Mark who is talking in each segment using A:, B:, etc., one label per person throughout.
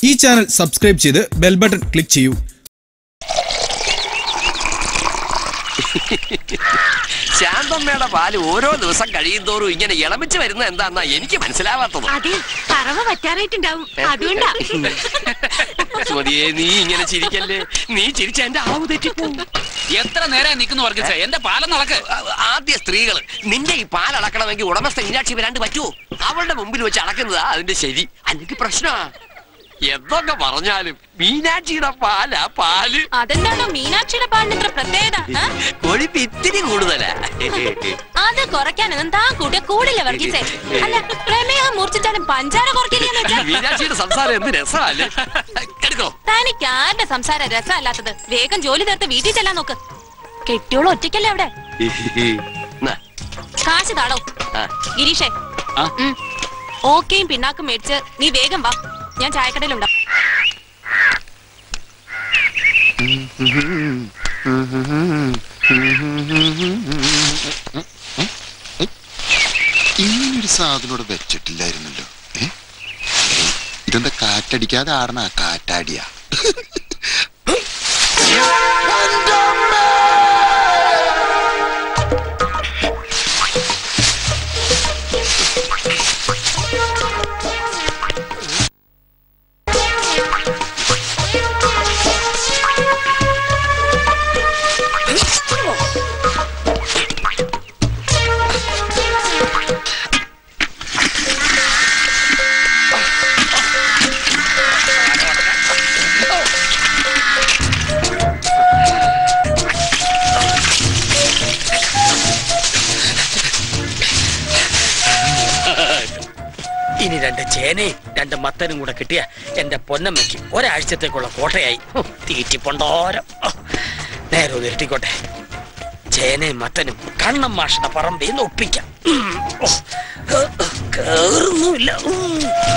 A: ഈ channel subscribe ചെയ്ത് bell button click ചെയ്യൂ
B: ശാന്തമ്മയുടെ പാല് ഓരോ ദിവസം കഴിയുന്തോറും ഇങ്ങനെ ഇളമിച്ച് വരുന്ന എന്താന്നാ എനിക്ക് മനസ്സിലാവാത്തത്
C: അതെ പറവ പറ്റാറായിട്ടുണ്ടാവും അതുകൊണ്ടാ
B: സുമതിയെ നീ ഇങ്ങനെ ചിരിക്കല്ലേ നീ ചിരിച്ച എന്റെ ആവ് തെറ്റിപ്പോവും
D: എത്ര നേരം നിൽക്കുന്നു വർഗീസേ എന്റെ പാലം നടക്ക്
B: ആ- ആദ്യ സ്ത്രീകള് നിന്റെ ഈ പാൽ അളക്കണമെങ്കിൽ ഉടമസ്ഥ മീനാക്ഷി വരാണ്ട് പറ്റുമോ അവളുടെ മുമ്പിൽ വെച്ച് അളക്കുന്നതാ അതിന്റെ ശരി അല്ലെങ്കിൽ പ്രശ്നമാ എന്തൊക്കെ പറഞ്ഞാലും മീനാക്ഷിയുടെ പാലാ പാല്
C: അതെന്താണോ മീനാക്ഷിയുടെ പാലിന് ഇത്ര പ്രത്യേകത ആ?
B: കൊഴുപ്പ് ഇത്തിരി കൂടുതലാ
C: അത് കുറയ്ക്കാനൊന്നും താൻ കൂട്ടിയ കൂടില്ല വർഗീസേ അല്ല പ്രമേഹം മൂർച്ഛിച്ചാലും പഞ്ചാര കുറയ്ക്കില്ലെന്ന് വെച്ചാ
B: മീനാക്ഷിയുടെ സംസാരം എന്ത് രസമല്ലേ എടുക്കോ
C: തനിക്ക് ആരുടെ സംസാര രസമല്ലാത്തത് വേഗം ജോലി തീർത്ത് വീട്ടിൽ ചെല്ലാൻ നോക്ക് കെട്ടിയോളം ഒറ്റയ്ക്കല്ലേ അവിടെ
B: എന്നാ,
C: കാശ് താളോ
B: ആ.
C: ഗിരീഷേ
D: ആ?
C: ഉം. ഓക്കെയും പിണ്ണാക്കും മേടിച്ച് നീ വേഗം വാ ഞാൻ ചായക്കടയിലുണ്ടാവും
E: ഇങ്ങനൊരു സാധനം ഇവിടെ വെച്ചിട്ടില്ലായിരുന്നല്ലോ ഏ ഇതെന്താ കാറ്റടിക്കാതെ ആടണ കാറ്റാടിയാ
F: ഇനി രണ്ട് ചേനയും രണ്ട് മത്തനും കൂടെ കിട്ടിയ എന്റെ പൊന്നമ്മയ്ക്ക് ഒരാഴ്ചത്തേക്കുള്ള കോട്ടയായി ഹും, തീറ്റിപ്പൊണ്ടോരം ഓ, നേരെ ഒന്ന് ഇരട്ടിക്കോട്ടെ ചേനയും മത്തനും കണ്ണം മാഷണ പറമ്പിൽ നിന്ന് ഒപ്പിക്കാം ഉം, ഓ, ഏ, ഏ, കേറുന്നുമില്ല ഉം.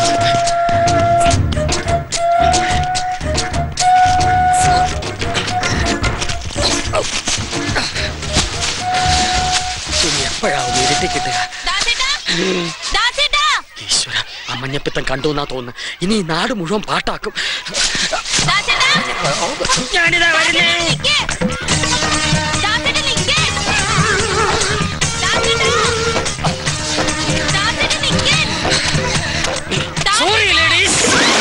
F: ഇനി എപ്പോഴാ ഒന്ന് ഇരട്ടി കിട്ടുക
C: ദാസേട്ടാ ദാസേട്ടാ
F: ഈശ്വര ആ മഞ്ഞപ്പിത്തം കണ്ടു എന്നാ തോന്നുന്നു ഇനി ഈ നാട് മുഴുവൻ പാട്ടാക്കും
C: ദാസേട്ടാ
F: ഞാനിതാ വരുന്നേ
C: നിക്ക്. ദാസേട്ടാ നിക്ക്. ദാസേട്ടാ. ദാസേട്ടാ നിക്ക്. ദാസേട്ടാ.
F: സോറി ലേഡീസ്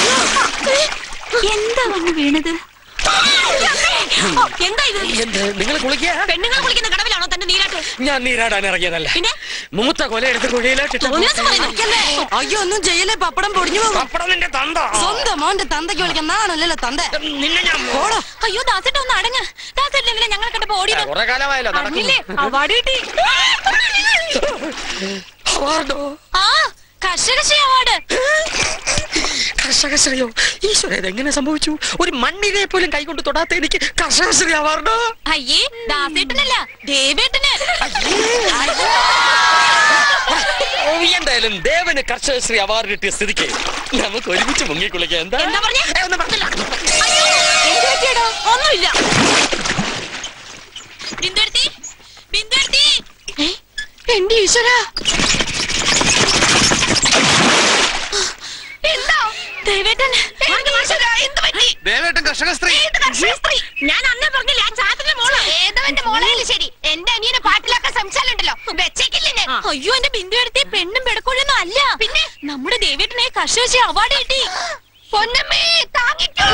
C: എന്താ വന്ന് വീണത് ഓ, എന്താ ഇത്
F: എന്ത് നിങ്ങൾ കുളിക്കുക
C: പെണ്ണുങ്ങൾ കുളിക്കുന്ന കടവിലാണോ തന്റെ നീരാട്ട്
F: ഞാൻ നീരാടാൻ ഇറങ്ങിയതല്ല
C: പിന്നെ?
F: മൂത്ത കൊല എടുത്ത് കുഴിയിലോട്ടിട്ട്
C: തോന്നിയാസം പറയുന്നു.
G: അയ്യോ ഒന്നും ചെയ്യലേ പപ്പടം പൊടിഞ്ഞു പോകും
F: പപ്പടം നിന്റെ തന്ത
G: സ്വന്തം മോന്റെ തന്തയ്ക്ക് വിളിക്കാൻ നാണല്ലോ തന്ത
F: നിന്നെ ഞാൻ
G: ഓടാ
C: അയ്യോ ദാസേട്ട ഒന്ന് അടങ്ങ് ദാസേട്ടൻ എന്തിനാ ഞങ്ങളെ കണ്ടപ്പോ ഓടിയത്
F: കുറെ കാലമായല്ലോ
C: അറിഞ്ഞില്ലേ അവാർഡ് കിട്ടി
F: അവാർഡോ
C: ആ കർഷകശ്രീ അവാർഡ്
F: കർഷകശ്രീയോ ഈശ്വര ഇതെങ്ങനെ സംഭവിച്ചു ഒരു മണ്ണിനെ പോലും കൈകൊണ്ട് തൊടാത്ത എനിക്ക് കർഷകശ്രീ അവാർഡോ
C: അയ്യേ ദാസേട്ടനല്ല ദേവേട്ടന്
F: ഓ, എന്തായാലും ദേവന് കർഷകശ്രീ അവാർഡ് കിട്ടിയ സ്ഥിതിക്ക് നമുക്ക് ഒരുമിച്ച് മുങ്ങിക്കുളിക്കാം എന്താ
C: എന്താ പറഞ്ഞേ?
F: ഏ, ഒന്നും പറഞ്ഞില്ല.
C: അയ്യോ, എന്ത് പറ്റിയെടോ? ഒന്നുമില്ല ബിന്ദുവരുത്തി ബിന്ദുവരുത്തി
G: എന്റെ ഈശ്വര
C: എന്താ ദേവേട്ടൻ എന്ത് പറ്റി
B: ദേവേട്ടൻ കർഷക സ്ത്രീ
C: ഏത് കർഷക സ്ത്രീ? ഞാൻ അന്നേ പറഞ്ഞില്ല ആ ചാത്തന്റെ മോളാ ഏതവന്റെ മോളായാലും ശരി എന്റെ അനിയനെ പാട്ടിലാക്കാൻ ശ്രമിച്ചാലുണ്ടല്ലോ വെച്ചേക്കില്ല ഞാൻ അയ്യോ എന്റെ ബിന്ദു എടുത്തി പെണ്ണും പെടക്കോഴൊന്നും അല്ല പിന്നെ നമ്മുടെ ദേവേട്ടനെ കർഷകശ്രീ അവാർഡ് കിട്ടി പൊന്നമ്മേ താങ്ങിക്കോ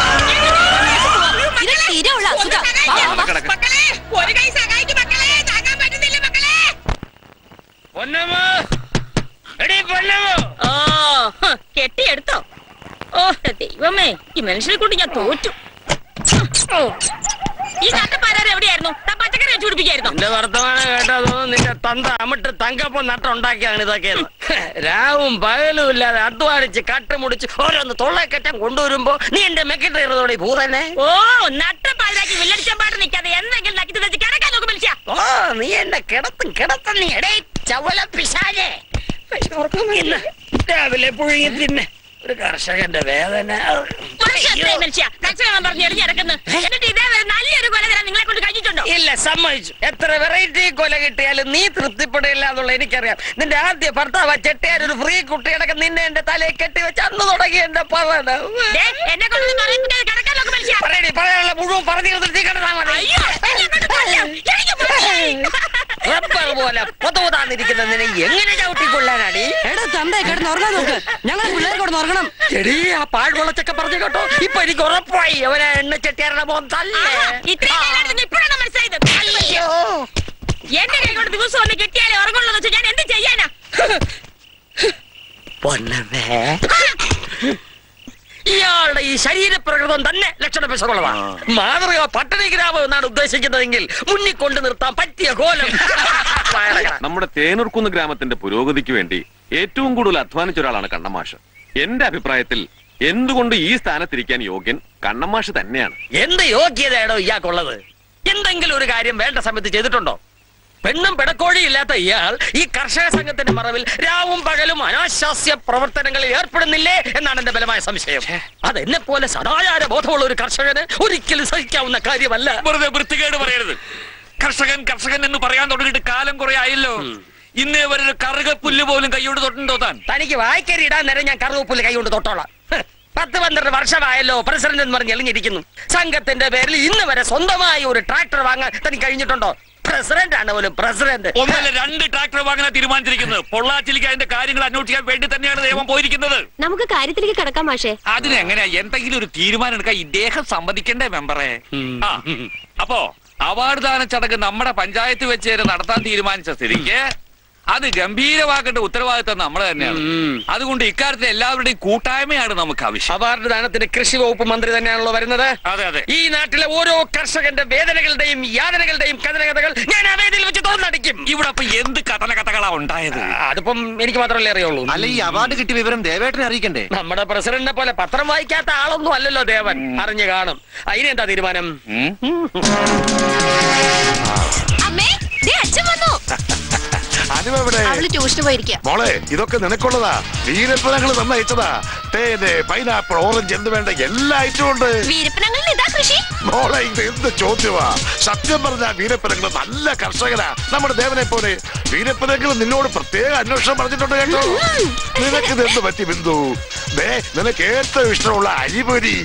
C: ഇത് സ്ഥിരമുള്ള അസുഖ ഒരു കൈ സഹായിക്കും മക്കളെ താങ്ങാൻ പറ്റുന്നില്ല മക്കളെ
F: പൊന്നമ്മ എടീ പൊന്നമ്മ
H: ഓ ഹ്, കെട്ടിയെടുത്തോ ഓ ദൈവമേ ഈ മനുഷ്യനെ കൊണ്ട് ഞാൻ തോറ്റു ഓ, ഈ നട്ടപ്പാരാർ എവിടെയായിരുന്നു താൻ പച്ചക്കറി വെച്ച് പിടിപ്പിക്കായിരുന്നു
F: എന്റെ വർത്തമാനം കേട്ടാ തോന്നുന്നു നിന്റെ തന്ത അമിട്ട് തങ്കപ്പം നട്ടുണ്ടാക്കിയാണ് ഇതൊക്കെ രാവും പകലും ഇല്ലാതെ അധ്വാനിച്ച് കട്ടുമുടിച്ച് ഓരോന്ന് തൊള്ളക്കെറ്റം കൊണ്ടുവരുമ്പോ നീ എന്റെ മെക്കിട്ടേറതോടെ ഭൂതന്നെ
H: ഓ നട്ടപ്പാരാക്കി വില്ലടിച്ചാൻ പാട്ട് നിൽക്കാതെ എന്തെങ്കിലും നക്കി വെച്ച് കിടക്കാൻ നോക്കും മനുഷ്യ
F: ഓ നീ എന്നെ കിടത്തും കിടത്തും നീ എടേ ചവല പിശാലേ ഇന്ന് രാവിലെ പുഴുങ്ങി തിന്നെ ഒരു കർഷകന്റെ വേദന
H: വർഷത്തെ മനുഷ്യ കർഷകൻ പറഞ്ഞു എറിഞ്ഞിറക്കുന്നു എന്നിട്ട് ഇതേവരെ നല്ലൊരു കൊലകരം നിങ്ങളെ കൊണ്ട് കഴിഞ്ഞിട്ടുണ്ടോ
F: ഇല്ല സമ്മതിച്ചു എത്ര വെറൈറ്റി കൊല കിട്ടിയാലും നീ തൃപ്തിപ്പെടില്ല എന്നുള്ള എനിക്കറിയാം നിന്റെ ആദ്യ ഭർത്താവ് ചെട്ടിയാർ ഒരു ഫ്രീ കുട്ടിയടക്കം നിന്നെ എന്റെ തലയിൽ കെട്ടി വെച്ച് അന്ന് തുടങ്ങി എന്റെ പവന
H: ദേ, എന്നെ കൊണ്ടൊന്നും പറയുന്നത് കിടക്കാൻ നോക്ക് മനുഷ്യ
F: പറയടി പറയാനുള്ള മുഴുവൻ പറഞ്ഞു തീർത്തിട്ട് കിടന്നാ മതി
H: അയ്യോ എന്നെ അങ്ങോട്ട് കൊല്ല. എനിക്ക് മനസ്സിലായി.
F: റബ്ബർ പോലെ പൊതുതാന്നിരിക്കുന്ന നിന്നെ എങ്ങനെ ചവിട്ടിക്കൊള്ളാനാടി
G: എടാ തന്തേ കിടന്ന് ഉറങ്ങാൻ നോക്ക് ഞങ്ങൾ പിള്ളേർ കിടന്ന് ഉറങ്ങണം
F: എടീ ആ പാഴ്വെള്ളച്ചൊക്കെ പറഞ്ഞു കേട്ടോ ഇപ്പൊ എനിക്ക് ഉറപ്പായി അവനെ എണ്ണ ചെട്ടിയാരുടെ മോൻ തല്ലേ
H: ആഹാ, ഇത്രയും നേരമായിരുന്നു ഇപ്പോഴാണ് മനസ്സിലായത്
F: അയ്യോ
H: എന്റെ കൈ കൊണ്ട് ദിവസം ഒന്ന് കിട്ടിയാലേ ഉറങ്ങുള്ളൂ എന്ന് വെച്ചാൽ ഞാൻ എന്ത് ചെയ്യാനാ
F: പൊന്നവേ ഇയാളുടെ ഈ ശരീരപ്രകൃതം തന്നെ ലക്ഷണ പിശകുള്ളതാ മാതൃക പട്ടണി ഗ്രാമം എന്നാണ് ഉദ്ദേശിക്കുന്നതെങ്കിൽ മുന്നിൽ കൊണ്ടു നിർത്താൻ പറ്റിയ കോലം
I: നമ്മുടെ തേനൂർക്കുന്ന് ഗ്രാമത്തിന്റെ പുരോഗതിക്ക് വേണ്ടി ഏറ്റവും കൂടുതൽ അധ്വാനിച്ച ഒരാളാണ് കണ്ണമാഷ് എന്റെ അഭിപ്രായത്തിൽ എന്തുകൊണ്ട് ഈ സ്ഥാനത്തിരിക്കാൻ യോഗ്യൻ കണ്ണമാഷ് തന്നെയാണ്
F: എന്ത് യോഗ്യതയാണോ ഇയാൾക്കുള്ളത് എന്തെങ്കിലും ഒരു കാര്യം വേണ്ട സമയത്ത് ചെയ്തിട്ടുണ്ടോ പെണ്ണും പെടക്കോഴിയും ഇല്ലാത്ത ഇയാൾ ഈ കർഷക സംഘത്തിന്റെ മറവിൽ രാവും പകലും അനാശാസ്യ പ്രവർത്തനങ്ങളിൽ ഏർപ്പെടുന്നില്ലേ എന്നാണ് എന്റെ ബലമായ സംശയം അതെന്നെ പോലെ സദാചാര ബോധമുള്ള ഒരു കർഷകന് ഒരിക്കലും സഹിക്കാവുന്ന കാര്യമല്ല
D: വെറുതെ വൃത്തികേട് പറയരുത് കർഷകൻ കർഷകൻ എന്ന് പറയാൻ തുടങ്ങിയിട്ട് കാലം കുറെ ആയല്ലോ ഇന്നേ വരെ ഒരു കറുക പുല്ല് പോലും കൈയോട് തൊട്ടുണ്ടോ താൻ
F: തനിക്ക് വായിക്കരി ഇടാൻ നേരം ഞാൻ കറുവപ്പുല്ല് കൈകൊണ്ട് തൊട്ടോളാം ഹ്, പത്ത് പന്ത്രണ്ട് വർഷമായല്ലോ പ്രസിഡന്റ് എന്ന് പറഞ്ഞ് എളിഞ്ഞിരിക്കുന്നു സംഘത്തിന്റെ പേരിൽ ഇന്ന് വരെ സ്വന്തമായി ഒരു ട്രാക്ടർ വാങ്ങാൻ തനിക്ക് കഴിഞ്ഞിട്ടുണ്ടോ പ്രസിഡന്റ് ആണ് പോലും പ്രസിഡന്റ്
D: ഒന്നല്ല രണ്ട് ട്രാക്ടർ വാങ്ങാൻ തീരുമാനിച്ചിരിക്കുന്നത് പൊള്ളാച്ചിലേക്ക് അതിന്റെ കാര്യങ്ങൾ അന്വേഷിക്കാൻ വേണ്ടി തന്നെയാണ് നിയമം പോയിരിക്കുന്നത്
C: നമുക്ക് കാര്യത്തിലേക്ക് കിടക്കാം മാഷേ
D: അതിനെങ്ങനെയാ എന്തെങ്കിലും ഒരു തീരുമാനം എടുക്കാൻ ഇദ്ദേഹം സമ്മതിക്കണ്ടേ മെമ്പറെ ആ അപ്പോ അവാർഡ് ദാന ചടങ്ങ് നമ്മുടെ പഞ്ചായത്ത് വെച്ച് തന്നെ നടത്താൻ തീരുമാനിച്ച സ്ഥിതിക്ക് അത് ഗംഭീരമാക്കേണ്ട ഉത്തരവാദിത്തം നമ്മൾ തന്നെയാണ് അതുകൊണ്ട് ഇക്കാര്യത്തിൽ എല്ലാവരുടെയും കൂട്ടായ്മയാണ് നമുക്ക് ആവശ്യം
F: അവാർഡ് ദാനത്തിന് കൃഷി വകുപ്പ് മന്ത്രി തന്നെയാണല്ലോ വരുന്നത്
D: അതെ അതെ
F: ഈ നാട്ടിലെ ഓരോ കർഷകന്റെ വേദനകളുടെയും യാതനകളുടെയും കഥനകഥകൾ ഞാൻ ആ വേദിയിൽ വെച്ച് തോന്നടിക്കും
D: ഇവിടെ അപ്പൊ എന്ത് കഥന കഥകളാ ഉണ്ടായത്
F: അതിപ്പം എനിക്ക് മാത്രമല്ലേ അറിയുള്ളൂ
J: അല്ല ഈ അവാർഡ് കിട്ടിയ വിവരം ദേവേട്ടനെ അറിയിക്കണ്ടേ
F: നമ്മുടെ പ്രസിഡന്റിനെ പോലെ പത്രം വായിക്കാത്ത ആളൊന്നും അല്ലല്ലോ ദേവൻ അറിഞ്ഞു കാണും അതിനെന്താ തീരുമാനം
C: അമ്മേ ദേ അച്ഛൻ വന്നു
K: അനുവെവിടെ
C: അവള് ട്യൂഷന് പോയിരിക്കുക
K: മോളെ ഇതൊക്കെ നിനക്കുള്ളതാ വീരപ്പനങ്ങൾ തന്നയച്ചതാ തേന് പൈനാപ്പിൾ ഓറഞ്ച് എന്ത് വേണ്ട എല്ലാ ഐറ്റവും ഉണ്ട്
C: വീരപ്പനങ്ങളിൽ ഇതാ കൃഷി
K: മോളെ ഇത് എന്ത് ചോദ്യമാ സത്യം പറഞ്ഞ വീരപ്പനങ്ങൾ നല്ല കർഷകനാ നമ്മുടെ ദേവനെ പോലെ വീരപ്പനങ്ങൾ നിന്നോട് പ്രത്യേക അന്വേഷണം പറഞ്ഞിട്ടുണ്ട് കേട്ടോ നിനക്ക് ഇത് എന്ത് പറ്റി ബിന്ദു ദേ നിനക്ക് ഏറ്റവും ഇഷ്ടമുള്ള അരിപൊരി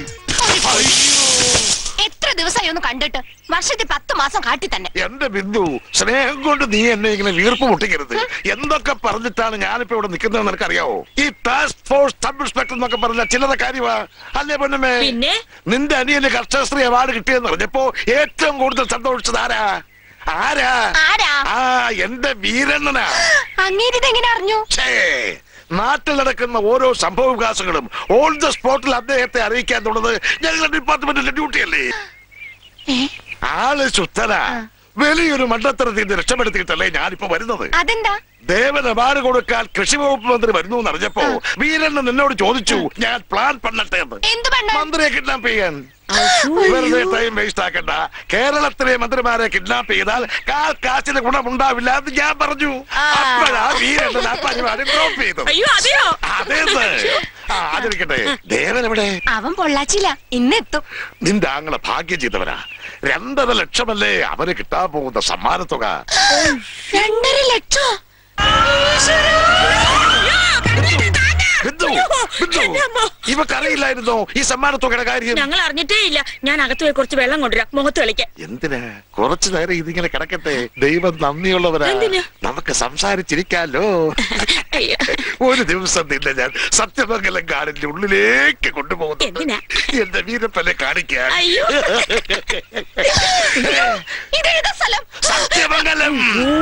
C: എത്ര ദിവസമായി ഒന്ന് കണ്ടിട്ട് വർഷത്തിൽ പത്ത് മാസം കാട്ടി തന്നെ
K: എന്റെ ബിന്ദു സ്നേഹം കൊണ്ട് നീ എന്നെ ഇങ്ങനെ വീർപ്പ് മുട്ടിക്കരുത് എന്തൊക്കെ പറഞ്ഞിട്ടാണ് ഞാനിപ്പോ ഇവിടെ നിൽക്കുന്നത് നിനക്കറിയാവോ ഈ ടാസ്ക് ഫോഴ്സ് സബ് ഇൻസ്പെക്ടർ എന്നൊക്കെ പറഞ്ഞ ചിലത കാര്യമാ അല്ലേ പൊന്നമ്മേ
H: പിന്നെ?
K: നിന്റെ അനിയന് കർഷകശ്രീ അവാർഡ് കിട്ടിയെന്ന് പറഞ്ഞപ്പോ ഏറ്റവും കൂടുതൽ സന്തോഷിച്ചത് ആരാ ആരാ
C: ആരാ
K: ആ എന്റെ വീരണ്ണനാ
C: അങ്ങേരിത് എങ്ങനെ അറിഞ്ഞു
K: ഛേ നാട്ടിൽ നടക്കുന്ന ഓരോ സംഭവ വികാസങ്ങളും ഓൺ ദ സ്പോട്ടിൽ അദ്ദേഹത്തെ അറിയിക്കാൻ തുടങ്ങുന്നത് ഞങ്ങളുടെ ഡിപ്പാർട്ട്മെന്റിന്റെ ഡ്യൂട്ടിയല്ലേ ആള് ശുദ്ധനാ വലിയൊരു മണ്ടത്തരത്തിൽ നിന്ന് രക്ഷപ്പെടുത്തിയിട്ടല്ലേ ഞാനിപ്പോ വരുന്നത്
C: അതെന്താ
K: ദേവൻ അവാർഡ് കൊടുക്കാൻ കൃഷി വകുപ്പ് മന്ത്രി വരുന്നു എന്ന് അറിഞ്ഞപ്പോ വീരണ്ണൻ നിന്നോട് ചോദിച്ചു ഞാൻ പ്ലാൻ പണ്ണട്ടെ എന്ന്
C: എന്ത് പണ്ണ
K: മന്ത്രിയെ കിഡ്നാപ്പ് ചെയ്യാൻ വെറുതെ ടൈം വേസ്റ്റ് ആക്കണ്ട കേരളത്തിലെ മന്ത്രിമാരെ കിഡ്നാപ്പ് ചെയ്താൽ കാൽ കാശിന് ഗുണമുണ്ടാവില്ല എന്ന് ഞാൻ പറഞ്ഞു അപ്പോഴാ വീരണ്ണൻ ആ പരിപാടി ഡ്രോപ്പ് ചെയ്തത്
H: അയ്യോ അതെയോ
K: അതേന്ന് ആ അതിരിക്കട്ടെ ദേവൻ എവിടെ
C: അവൻ പൊള്ളാച്ചില്ല ഇന്നെത്തും
K: നിന്റെ ആങ്ങളെ ഭാഗ്യം ചെയ്തവനാ രണ്ടര ലക്ഷമല്ലേ അവന് കിട്ടാൻ പോകുന്ന സമ്മാനത്തുക
C: രണ്ടര ലക്ഷം
K: ബിന്ദു ബിന്ദു ഇവക്കറിയില്ലായിരുന്നോ ഈ സമ്മാനത്തുകയുടെ കാര്യം
H: ഞങ്ങൾ അറിഞ്ഞിട്ടേ ഇല്ല ഞാൻ അകത്ത് പോയി കുറച്ച് വെള്ളം കൊണ്ടുവരാം മുഖത്ത് കളിക്കാൻ
K: എന്തിനാ കുറച്ചു നേരം ഇതിങ്ങനെ കിടക്കട്ടെ ദൈവം നന്ദിയുള്ളവരാ
H: എന്തിന്?
K: നമുക്ക് സംസാരിച്ചിരിക്കാലോ
H: അയ്യോ.
K: ഒരു ദിവസം നിന്നെ ഞാൻ സത്യമംഗലം കാടിന്റെ ഉള്ളിലേക്ക് കൊണ്ടുപോകുന്നു
H: എന്തിനാ?
K: എന്റെ വീരപ്പനെ കാണിക്കാൻ
H: അയ്യോ.
C: ഇതേതാ സ്ഥലം
K: സത്യമംഗലം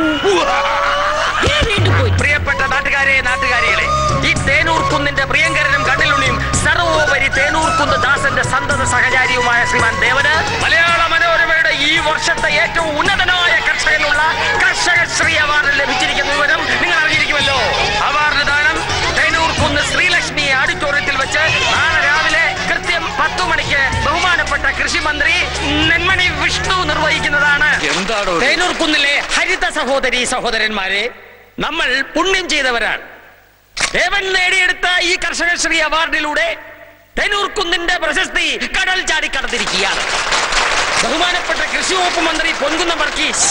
H: ദേ വീണ്ടും പോയി
F: പ്രിയപ്പെട്ട നാട്ടുകാരെ നാട്ടുകാരികളെ ഈ തേനൂർ കുന്നിന്റെ പ്രിയങ്കരനും കണ്ണിലുണ്ണിയും സർവോപരി തേനൂർ കുന്ന് ദാസന്റെ സന്തത സഹചാരിയുമായ ശ്രീമാൻ ദേവന് മലയാള മനോരമയുടെ ഈ വർഷത്തെ ഏറ്റവും ഉന്നതനായ കർഷകനുള്ള കർഷക ശ്രീ അവാർഡ് ലഭിച്ചിരിക്കുന്ന വിവരം നിങ്ങൾ അറിഞ്ഞിരിക്കുമല്ലോ അവാർഡ് ദാനം തേനൂർ കുന്ന് ശ്രീലക്ഷ്മി ഓഡിറ്റോറിയത്തിൽ വെച്ച് നാളെ രാവിലെ കൃത്യം പത്തു മണിക്ക് ബഹുമാനപ്പെട്ട കൃഷിമന്ത്രി നെന്മണി വിഷ്ണു നിർവഹിക്കുന്നതാണ്
D: എന്താടോ ഇത്?
F: തേനൂർ കുന്നിലെ ഹരിത സഹോദരി സഹോദരന്മാരെ നമ്മൾ പുണ്യം ചെയ്തവരാണ് ദേവൻ നേടിയെടുത്ത ഈ കർഷകശ്രീ അവാർഡിലൂടെ തെനൂർ കുന്നിന്റെ പ്രശസ്തി കടൽ ചാടി കടന്നിരിക്കുകയാണ് ബഹുമാനപ്പെട്ട കൃഷി വകുപ്പ് മന്ത്രി പൊൻകുന്നം വർഗീസ്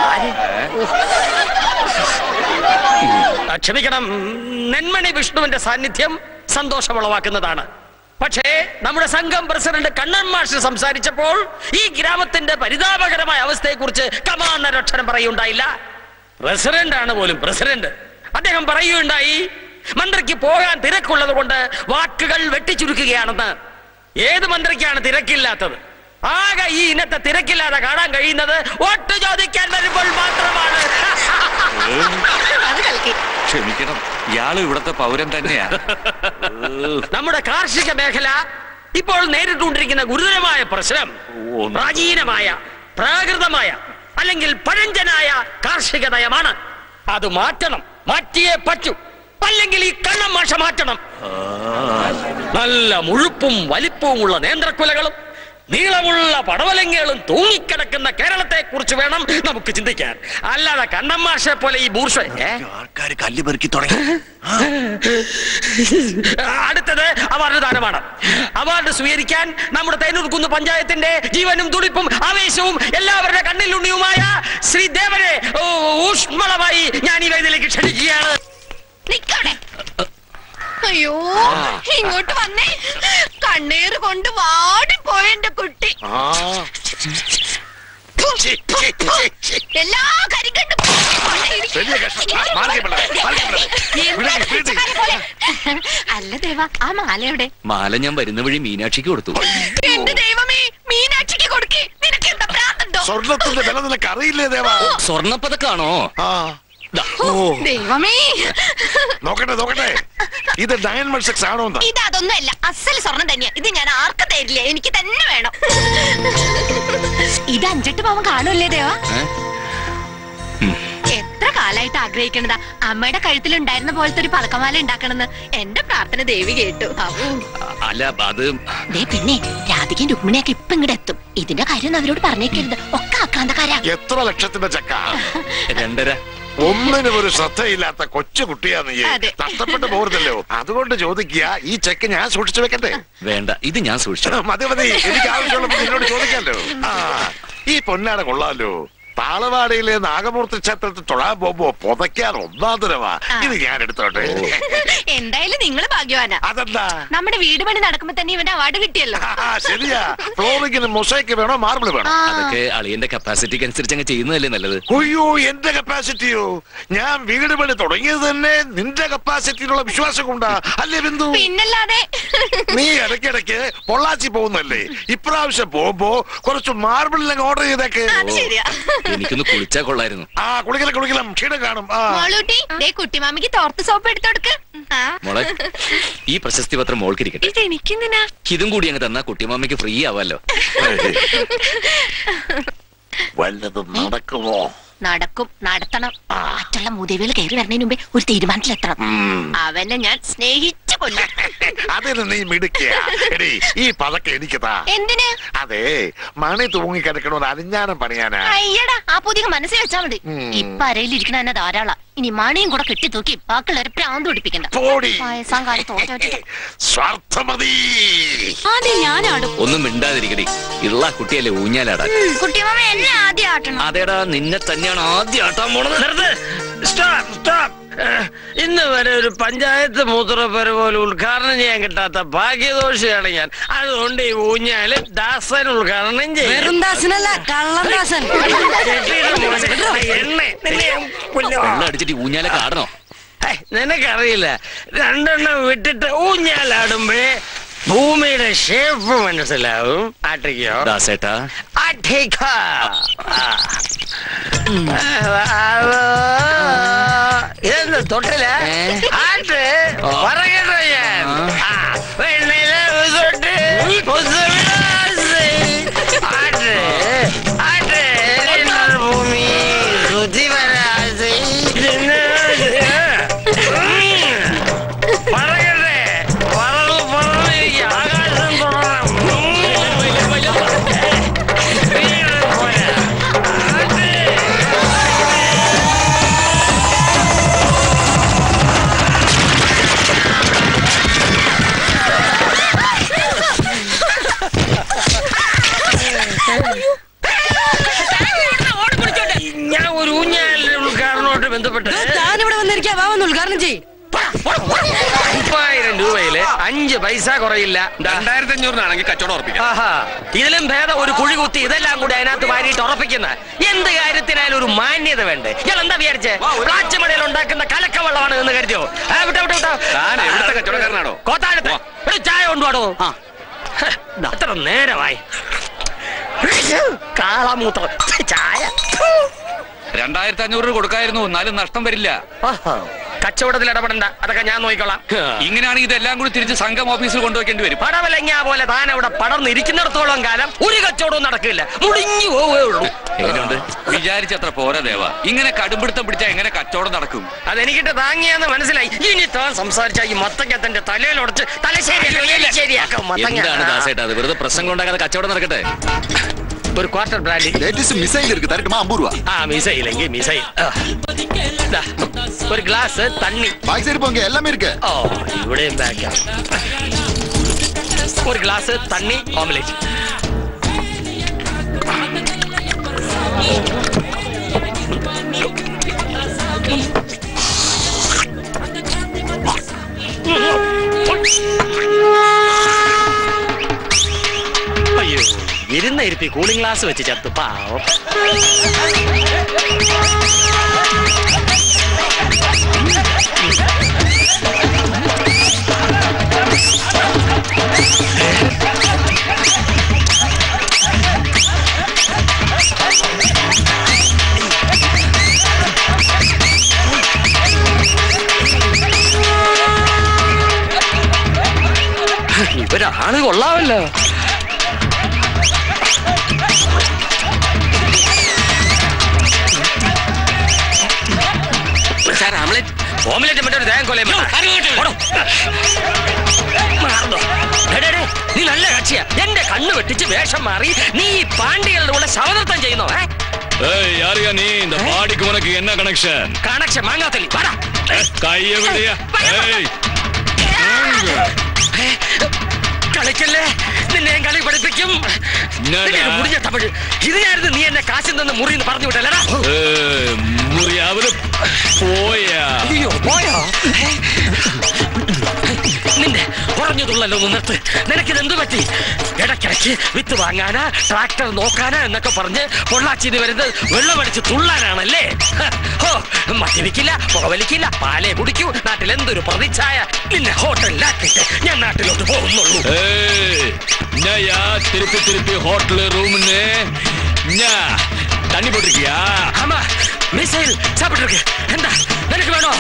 F: ആ, ക്ഷമിക്കണം നെന്മണി വിഷ്ണുവിന്റെ സാന്നിധ്യം സന്തോഷമുളവാക്കുന്നതാണ് പക്ഷേ നമ്മുടെ സംഘം പ്രസിഡന്റ് കണ്ണൻ മാഷ് സംസാരിച്ചപ്പോൾ ഈ ഗ്രാമത്തിന്റെ പരിതാപകരമായ അവസ്ഥയെക്കുറിച്ച് കമാന്നരക്ഷരം പറയുണ്ടായില്ല പ്രസിഡന്റ് ആണ് പോലും പ്രസിഡന്റ് അദ്ദേഹം പറയുകയുണ്ടായി മന്ത്രിക്ക് പോകാൻ തിരക്കുള്ളത് കൊണ്ട് വാക്കുകൾ വെട്ടിച്ചുരുക്കുകയാണെന്ന് ഏത് മന്ത്രിക്കാണ് തിരക്കില്ലാത്തത് ആകെ ഈ ഇനത്തെ തിരക്കില്ലാതെ കാണാൻ കഴിയുന്നത് വോട്ട് ചോദിക്കാൻ വരുമ്പോൾ മാത്രമാണ്
D: ക്ഷമിക്കണം ഇയാള് ഇവിടത്തെ പൗരൻ തന്നെയാ
F: നമ്മുടെ കാർഷിക മേഖല ഇപ്പോൾ നേരിട്ടുകൊണ്ടിരിക്കുന്ന ഗുരുതരമായ പ്രശ്നം പ്രാചീനമായ പ്രാകൃതമായ അല്ലെങ്കിൽ പഴഞ്ചനായ കാർഷിക നയമാണ് അത് മാറ്റണം മാറ്റിയേ പറ്റൂ അല്ലെങ്കിൽ ഈ കണ്ണം മാഷ മാറ്റണം നല്ല മുഴുപ്പും വലിപ്പവുമുള്ള നേന്ത്രക്കുലകളും നീളമുള്ള പടവലങ്ങകളും തൂങ്ങിക്കിടക്കുന്ന കേരളത്തെ കുറിച്ച് വേണം നമുക്ക് ചിന്തിക്കാൻ അല്ലാതെ കണ്ണമ്മാഷെ പോലെ ഈ ബൂർഷ
J: ആൾക്കാർ കല്ല് പെറുക്കി തുടങ്ങി
F: അടുത്തത് അവാർഡ് ദാനമാണ് അവാർഡ് സ്വീകരിക്കാൻ നമ്മുടെ തേനൂർക്കുന്ന് പഞ്ചായത്തിന്റെ ജീവനും തുടിപ്പും ആവേശവും എല്ലാവരുടെ കണ്ണിലുണ്ണിയുമായ ശ്രീ ദേവനെ ഓ, ഊഷ്മളമായി ഞാൻ ഈ വേദിയിലേക്ക് ക്ഷണിക്കുകയാണ്
C: നിക്കവിടെ അയ്യോ ഇങ്ങോട്ട് വന്നേ കണ്ണീർ കൊണ്ട് വാടിപ്പോയ എന്റെ കുട്ടി എല്ലാ കരികണ്ടും
K: വലിയ കഷ്ടം. ആ, മാറി പിള്ളേ, മാറി പിള്ളേ. വിടടി, വിടടി.
C: അല്ല ദേവ ആ മാല എവിടെ
D: മാല ഞാൻ വരുന്ന വഴി മീനാക്ഷിക്ക് കൊടുത്തു
C: എന്റെ ദൈവമേ മീനാക്ഷിക്ക് കൊടുക്കേ നിനക്ക് എന്താ ഭ്രാന്തുണ്ടോ
K: സ്വർണത്തിന്റെ വില നിനക്ക് അറിയില്ലേ ദേവാ
D: സ്വർണപ്പതക്കാണോ
K: ആ
C: ഓ, ദൈവമേ
K: നോക്കട്ടെ നോക്കട്ടെ ഇത് ഡയമണ്ട് സിക്സ് ആണോ എന്ന്
C: ഇത് അതൊന്നുമല്ല അസൽ സ്വർണം തന്നെയാ ഇത് ഞാൻ ആർക്കും തരില്ല എനിക്ക് തന്നെ വേണം ഇത് അഞ്ചെട്ട് പാവം കാണുമല്ലേ ദേവാ എത്ര കാലായിട്ട് ആഗ്രഹിക്കണതാ അമ്മയുടെ കഴുത്തിലുണ്ടായിരുന്ന പോലത്തെ ഒരു പതക്കമാല ഉണ്ടാക്കണമെന്ന് എന്റെ പ്രാർത്ഥന ദേവി കേട്ടു അവൂ
D: അല്ല അത്
C: ദേ പിന്നെ രാധികയും രുക്മിണിയൊക്കെ ഇപ്പൊ ഇങ്ങോട്ട് എത്തും ഇതിന്റെ കാര്യം അവരോട് പറഞ്ഞേക്കരുത് ഒക്കെ ആക്രാന്തക്കാരാ
K: എത്ര ലക്ഷത്തിന്റെ ചക്ക
D: രണ്ടര
K: ഒന്നിനും ഒരു ശ്രദ്ധയില്ലാത്ത കൊച്ചു കുട്ടിയാ നീ
C: അതെ.
K: നഷ്ടപ്പെട്ടു പോരുന്നല്ലോ അതുകൊണ്ട് ചോദിക്കുക ഈ ചെക്ക് ഞാൻ സൂക്ഷിച്ചു വെക്കട്ടെ
D: വേണ്ട ഇത് ഞാൻ സൂക്ഷിച്ചു
K: മതി മതി എനിക്ക് ആവശ്യമുള്ളപ്പോ നിന്നോട് ചോദിക്കാലോ ആ ഈ പൊന്നാട കൊള്ളാലോ താളവാടിയിലെ നാഗമൂർത്തി ക്ഷേത്രത്തിൽ തൊഴാൻ പോകുമ്പോ പുതയ്ക്കാൻ ഒന്നാം തരവാ ഇത് ഞാൻ എടുത്തോട്ടെ
C: എന്തായാലും നിങ്ങള് ഭാഗ്യവാനാ
K: അതെന്താ
C: നമ്മുടെ വീട് പണി നടക്കുമ്പോ തന്നെ ഇവന്റെ അവാർഡ് കിട്ടിയല്ലോ
K: ആ ശരിയാ ഫ്ലോറിങ്ങിന് മൊസൈക്ക് വേണോ മാർബിൾ വേണോ
D: അതൊക്കെ അളിയന്റെ കപ്പാസിറ്റിക്ക് അനുസരിച്ച് അങ്ങ് ചെയ്യുന്നതല്ലേ നല്ലത്
K: അയ്യോ എന്റെ കപ്പാസിറ്റിയോ ഞാൻ വീട് പണി തുടങ്ങിയത് തന്നെ നിന്റെ കപ്പാസിറ്റിയിലുള്ള വിശ്വാസം കൊണ്ടാ അല്ലേ ബിന്ദു
C: പിന്നല്ലാതെ
K: നീ ഇടയ്ക്കിടയ്ക്ക് പൊള്ളാച്ചി പോകുന്നല്ലേ ഇപ്രാവശ്യം പോകുമ്പോ കുറച്ച് മാർബിളിലങ്ങ് ഓർഡർ ചെയ്തേക്ക്
C: അത് ശരിയാ
D: എനിക്കൊന്ന് കുളിച്ചാ കൊള്ളായിരുന്നു
K: ആ കുളിക്കല കുളിക്കലം ക്ഷീണം കാണും ആ
C: മോളൂട്ടി ദേ കുട്ടിമാമിക്ക് തോർത്ത് സോപ്പ് എടുത്തോടുക്ക് ആ.
D: മോളെ ഈ പ്രശസ്തി പത്രം മോൾക്കിരിക്കട്ടെ
C: ഇത് എനിക്കെന്തിനാ
D: ഇതും കൂടി അങ്ങ് തന്നാ കുട്ടിമാമയ്ക്ക് ഫ്രീ ആവാലോ
K: വല്ലതും നടക്കുമോ
C: നടക്കും നടത്തണം മറ്റുള്ള മൂദേവികൾ കയറി വരുന്നതിന് മുമ്പേ ഒരു തീരുമാനത്തിലെത്തണം അവനെ ഞാൻ സ്നേഹിച്ചു കൊല്ലും
K: അതിന് നീ മിടുക്കിയ എടി ഈ പതക്കം എനിക്ക് താ
C: എന്തിന്
K: അതെ മണി തൂങ്ങി കിടക്കണമെന്ന് അരിഞ്ഞാനം പണിയാനാ
C: അയ്യടാ ആ പുതിയ മനസ്സിൽ വെച്ചാ മതി
K: ഉം.
C: ഇപ്പൊ അരയിലിരിക്കണ തന്നെ ധാരാള ഇനി മണിയും കൂടെ കെട്ടി തൂക്കി ബാക്കിയുള്ളവരെ പ്രാന്ത് പിടിപ്പിക്കണ്ട
K: പോടി.
C: വയസ്സാം കാലത്ത് ഒറ്റ ഒറ്റ
K: സ്വാർത്ഥമതി
C: ആദ്യം ഞാനാടും
D: ഒന്നും മിണ്ടാതിരിക്കടി ഇള്ള കുട്ടിയല്ലേ ഊഞ്ഞാലാടാൻ
C: കുട്ടിമാമ എന്നെ ആദ്യം ആട്ടണം
D: അതേടാ നിന്നെ തന്നെയാണ് ആദ്യം ആട്ടാൻ പോണത്
F: നിർത്ത് സ്റ്റോപ്പ് സ്റ്റോപ്പ് ഇന്ന് വരെ ഒരു പഞ്ചായത്ത് മൂത്രപ്പര പോലെ ഉദ്ഘാടനം ചെയ്യാൻ കിട്ടാത്ത ഭാഗ്യദോഷിയാണ് ഞാൻ അതുകൊണ്ട് ഈ ഊഞ്ഞാല് ദാസൻ ഉദ്ഘാടനം ചെയ്യും
G: വെറും ദാസനല്ല കള്ളദാസൻ
F: കെട്ടിയിട മോനെ. എണ്ണെ, നിന്നെ ഞാൻ കൊല്ലും.
D: വെള്ളം അടിച്ചിട്ട് ഈ ഊഞ്ഞാലൊക്കെ ആടണോ
F: ഹേയ്, നിനക്കറിയില്ല രണ്ടെണ്ണം വിട്ടിട്ട് ഊഞ്ഞാലാടുമ്പേ ഭൂമിയുടെ ഷേപ്പ് മനസ്സിലാവും ആട്ടിക്കോ
D: ദാസേട്ടാ
F: ആട്ടിക്കോ ആ. ഇതെന്ത് തൊട്ടില്ല ആട്ട് പറയട്ടെ ഞാൻ ആ, വെണ്ണയിലെ തൊട്ട് മുസുവിലാസി. ആട്ട് ആട്ട് നിന്നൊരു ഭൂമി ശുചി വരാസി. പറയട്ടെ പറന്ന് പറന്ന് ഈ ആകാശം തൊടണം വീട് പോലെ. ആട്ട്
C: ആ
G: വാഗ്ദാനം ചെയ്യും
F: മുപ്പതിനായിരം രൂപയില് അഞ്ച് പൈസ കുറയില്ല ദാ.
I: രണ്ടായിരത്തി അഞ്ഞൂറിനാണെങ്കിൽ കച്ചവടം ഉറപ്പിക്കാം
F: ആഹാ ഇതിലും ഭേദം ഒരു കുഴി കുത്തി ഇതെല്ലാം കൂടി അതിനകത്ത് വാരിയിട്ട് ഉറപ്പിക്കുന്ന എന്ത് കാര്യത്തിനായാലും ഒരു മാന്യത വേണ്ടേ ഞാൻ എന്താ വിചാരിച്ചേ പ്ലാച്ചമടയിൽ ഉണ്ടാക്കുന്ന കലക്കവെള്ളമാണ് എന്ന് കരുതിയോ ആ, വിട്ടോ വിട്ടോ വിട്ടോ
I: താൻ എവിടുത്തെ കച്ചവടക്കാരനാടോ?
F: കോത്താഴത്ത് ഒരു ചായ കൊണ്ടുപോടോ അത്ര നേരമായി കാളമൂത്രം ചായ
D: രണ്ടായിരത്തി അഞ്ഞൂറ് രൂപ കൊടുക്കായിരുന്നു എന്നാലും നഷ്ടം വരില്ല
F: ആഹാ. കച്ചവടത്തിൽ ഇടപെടണ്ട അതൊക്കെ ഞാൻ നോക്കിക്കോളാം
D: ഇങ്ങനെയാണെങ്കിൽ ഇതെല്ലാം കൂടി തിരിച്ച് സംഘം ഓഫീസിൽ കൊണ്ടുവയ്ക്കേണ്ടി വരും
F: പടവലങ്ങ പോലെ താൻ അവിടെ പടർന്നിരിക്കുന്നിടത്തോളം കാലം ഒരു കച്ചവടവും നടക്കില്ല മുടിഞ്ഞു പോവേ ഉള്ളൂ
D: എങ്ങനെയുണ്ട് വിചാരിച്ചത്ര പോരാ ദേവ ഇങ്ങനെ കടുംപിടുത്തം പിടിച്ചാ എങ്ങനെ കച്ചവടം നടക്കും
F: അതെനിക്കിട്ട് താങ്ങിയാന്ന് മനസ്സിലായി ഇനി താൻ സംസാരിച്ച ഈ മത്തക്കത്തിന്റെ തലയിലൊടച്ച് തലശ്ശേരി ശരിയാക്കാം മത്തങ്ങ
J: എന്താണ് ദാസേട്ടാ അത് വെറുതെ പ്രശ്നങ്ങൾ ഉണ്ടാക്കാതെ കച്ചവടം നടക്കട്ടെ
F: ഒരു ക്വാർട്ടർ ബ്രാൻഡി
E: லேட்டஸ்ட் மிசைல் இருக்கு தரட்டுமா ஐம்பது ரூபா
F: ആ മിസൈലെങ്കിൽ മിസൈൽ ആ. ദാ, ഒരു ഗ്ലാസ് തണ്ണി
E: பாக்கி சைடு போங்க எல்லாமே இருக்கு
F: ഓ ഇവിടെയും ബാക്കാം ഒരു ഗ്ലാസ് തണ്ണി ഓംലെറ്റ് അയ്യോ ഇരുന്ന ഇരുപ്പി കൂളിംഗ് ഗ്ലാസ് വെച്ച് ചത്തു പാവം ഇവരാള് കൊള്ളാമല്ലോ സാർ ആംലെറ്റ് ഓംലെറ്റ് മറ്റൊരു തേങ്ങ കൊലയും നീ നല്ല കക്ഷിയാ എന്റെ കണ്ണ് വെട്ടിച്ച് വേഷം മാറി നീ ഈ പാണ്ഡികളുടെ കൂടെ ശവനൃത്തം ചെയ്യുന്നോ ഏ
J: ஏய் யாரையா நீ இந்த பாடிக்கு உனக்கு என்ன கனெக்ஷன்
F: കണക്ഷൻ മാങ്ങാത്തലി വാടാ
J: கைய விடையா ஏய்
F: കളിക്കല്ലേ നിന്നെ ഞാൻ കളി പഠിപ്പിക്കും
J: എന്നടാ?
F: നിന്റെ ഇത് മുറിഞ്ഞ തമിഴ് ഇതിനായിരുന്നു നീ എന്നെ കാശിൽ നിന്ന് മുറിന്ന് പറഞ്ഞു വിട്ടല്ലടാ
J: ஏய், முறியாவது போயா
F: അയ്യോ പോയോ നിന്നെ പറഞ്ഞതുള്ളല്ലോ ഒന്ന് നിർത്ത് നിനക്കിത് എന്ത് പറ്റി ഇടയ്ക്കിടയ്ക്ക് വിത്ത് വാങ്ങാനാ ട്രാക്ടർ നോക്കാനാ എന്നൊക്കെ പറഞ്ഞ് പൊള്ളാച്ചിന്ന് വരുന്നത് വെള്ളമടിച്ച് തുള്ളാനാണല്ലേ ഹ, ഹോ മദ്യപിക്കില്ല പുകവലിക്കില്ല പാലേ കുടിക്കൂ നാട്ടിൽ എന്തൊരു പ്രതിച്ഛായ നിന്നെ ഹോട്ടലിലാക്കിയിട്ട് ഞാൻ നാട്ടിലോട്ട് പോകുന്നുള്ളൂ
J: ஏய் என்னய்யா திருப்பி திருப்பி ஹோட்டல் ரூம்னு என்ன தண்ணி போட்டிருக்கியா
F: ஆமா மிசைல் சாப்பிட்டு എന്താ നിനക്ക് വേണോ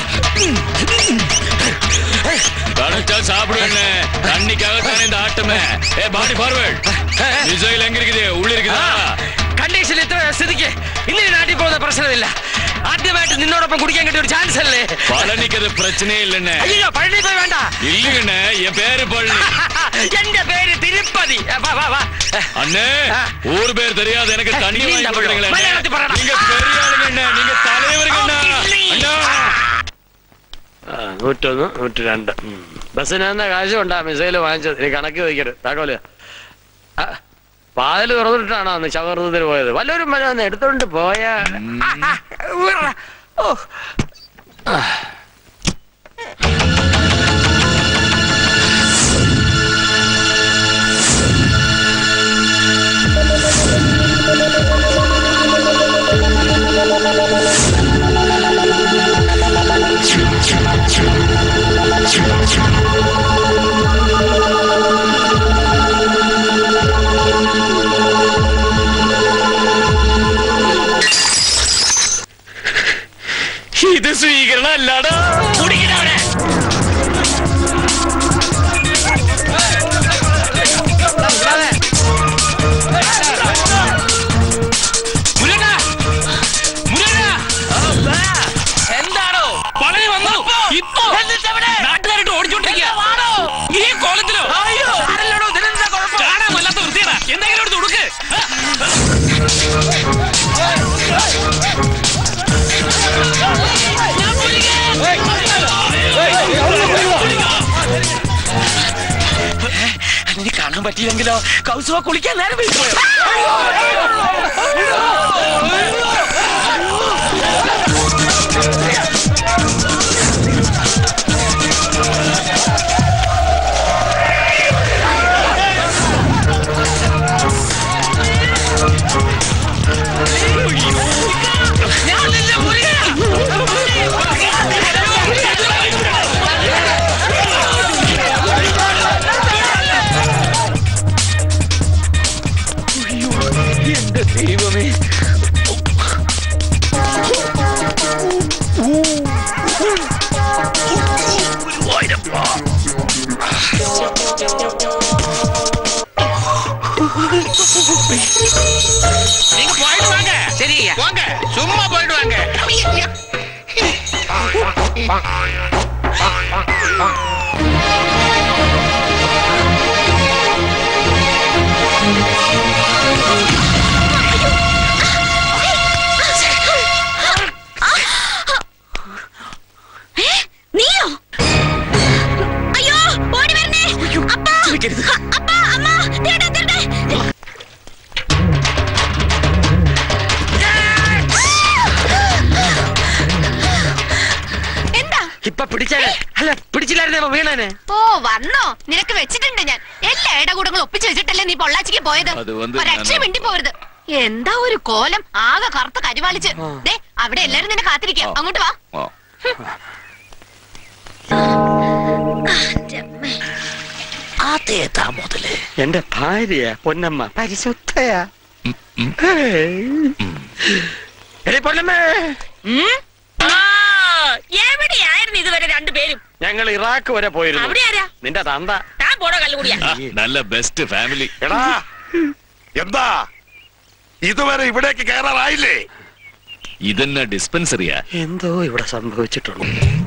J: கணச்சா சாப்பிடுவேன்னு தண்ணிக்காக தானே இந்த ஆட்டமே ஏ பாடி ஃபார்வர்ட் மிசைல் எங்க இருக்குது உள்ள இருக்குதா
F: കണ്ടീഷൻ ഇത്ര സ്ഥിതിക്ക് ഇന്ന് ഈ നാട്ടിൽ പോകുന്ന പ്രശ്നമില്ല ആദ്യമായിട്ട് നിന്നോടൊപ്പം കുടിക്കാൻ കിട്ടിയ ഒരു ചാൻസ് അല്ലേ
J: பழனிக்கு அது பிரச்சனையே இல்லைண்ணே
F: അയ്യോ പഴനി പോയി വേണ്ട
J: இல்லைங்கண்ணே என் பேரு பழனி
F: എന്റെ പേര് തിരുപ്പതി ആ, വാ വാ വാ
J: அண்ணே ஊர் பேர் தெரியாது எனக்கு தண்ணி
F: இல்ல,
J: வாங்கி
F: இல்ல,
J: கொடுக்குறீங்களே
F: மலையாளத்தில் പറയണം.
J: நீங்க பெரிய ஆளுங்கண்ணே நீங்க தலைவருங்கண்ணா அண்ணா
F: നൂറ്റൊന്ന് നൂറ്റി രണ്ട് ബസ്സിന് എന്താ കാശ് ഉണ്ടാ മിസൈല് വാങ്ങിച്ചത് ഇനി കണക്ക് വയ്ക്കരുത് താക്കോല് ആ, വാതില് തുറന്നിട്ടാണോ അന്ന് ശവർദ്ധത്തിന് പോയത് വല്ലവരും വല്ല ഒന്ന് എടുത്തോണ്ട് പോയാ ഓ ആ. ഇത് സ്വീകരണം അല്ലാടാ കുടിക്കണവനെ
D: എന്താണോ പളനി വന്നു ഇപ്പൊ നാട്ടുകാരായിട്ട് ഓടിച്ചോണ്ടിരിക്കുക ഈ കോലത്തിലോ കാണാൻ വല്ലാത്ത വൃത്തിയടാ എന്തെങ്കിലും എടുത്ത് കൊടുക്ക്
F: അതിന് കാണാൻ പറ്റിയില്ലെങ്കിലോ കൗസുവ കുളിക്കാൻ നേരം പോയോ நீங்க போயிட்டு வாங்க சரி வாங்க சும்மா போயிட்டு வாங்க
C: നീയോ അയ്യോ ഓടി വരണേ അപ്പാ അപ്പാ അമ്മ തേടാ തേടാ എന്താ
F: ഇപ്പൊ പിടിച്ചാലേ അല്ല പിടിച്ചില്ലായിരുന്നേ വീണനെ
C: ഓ വന്നോ നിനക്ക് വെച്ചിട്ടുണ്ട് ഞാൻ എല്ലാ ഇടകൂടങ്ങളും ഒപ്പിച്ചു വെച്ചിട്ടല്ലേ നീ പൊള്ളാച്ചിക്ക് പോയത്
J: അത് വന്ന്
C: ഒരക്ഷരം
J: ഞാൻ-
C: മിണ്ടി പോരുത് എന്താ ഒരു കോലം ആകെ കറുത്ത കരിവാളിച്ച് ദേ അവിടെ എല്ലാരും നിന്നെ കാത്തിരിക്കാം അങ്ങോട്ട് വാ
J: ഓ
F: അതേതാ മുതല് എന്റെ ഭാര്യ പൊന്നമ്മ പരിശുദ്ധയാ എടേ പൊന്നമ്മേ
H: ഉം? ആ, എവിടെയായിരുന്നു ഇതുവരെ രണ്ടുപേരും
F: ഞങ്ങൾ ഇറാഖ് വരെ പോയിരുന്നു
H: അവിടെ ആരാ
F: നിന്റെ തന്ത
H: താൻ പോടോ കള്ളുകൂടിയാ
J: ആ, നല്ല ബെസ്റ്റ് ഫാമിലി
K: എടാ എന്താ ഇതുവരെ ഇവിടേക്ക് കയറാറായില്ലേ
J: ഇതെന്നാ ഡിസ്പെൻസറിയാ
F: എന്തോ ഇവിടെ സംഭവിച്ചിട്ടുള്ളൂ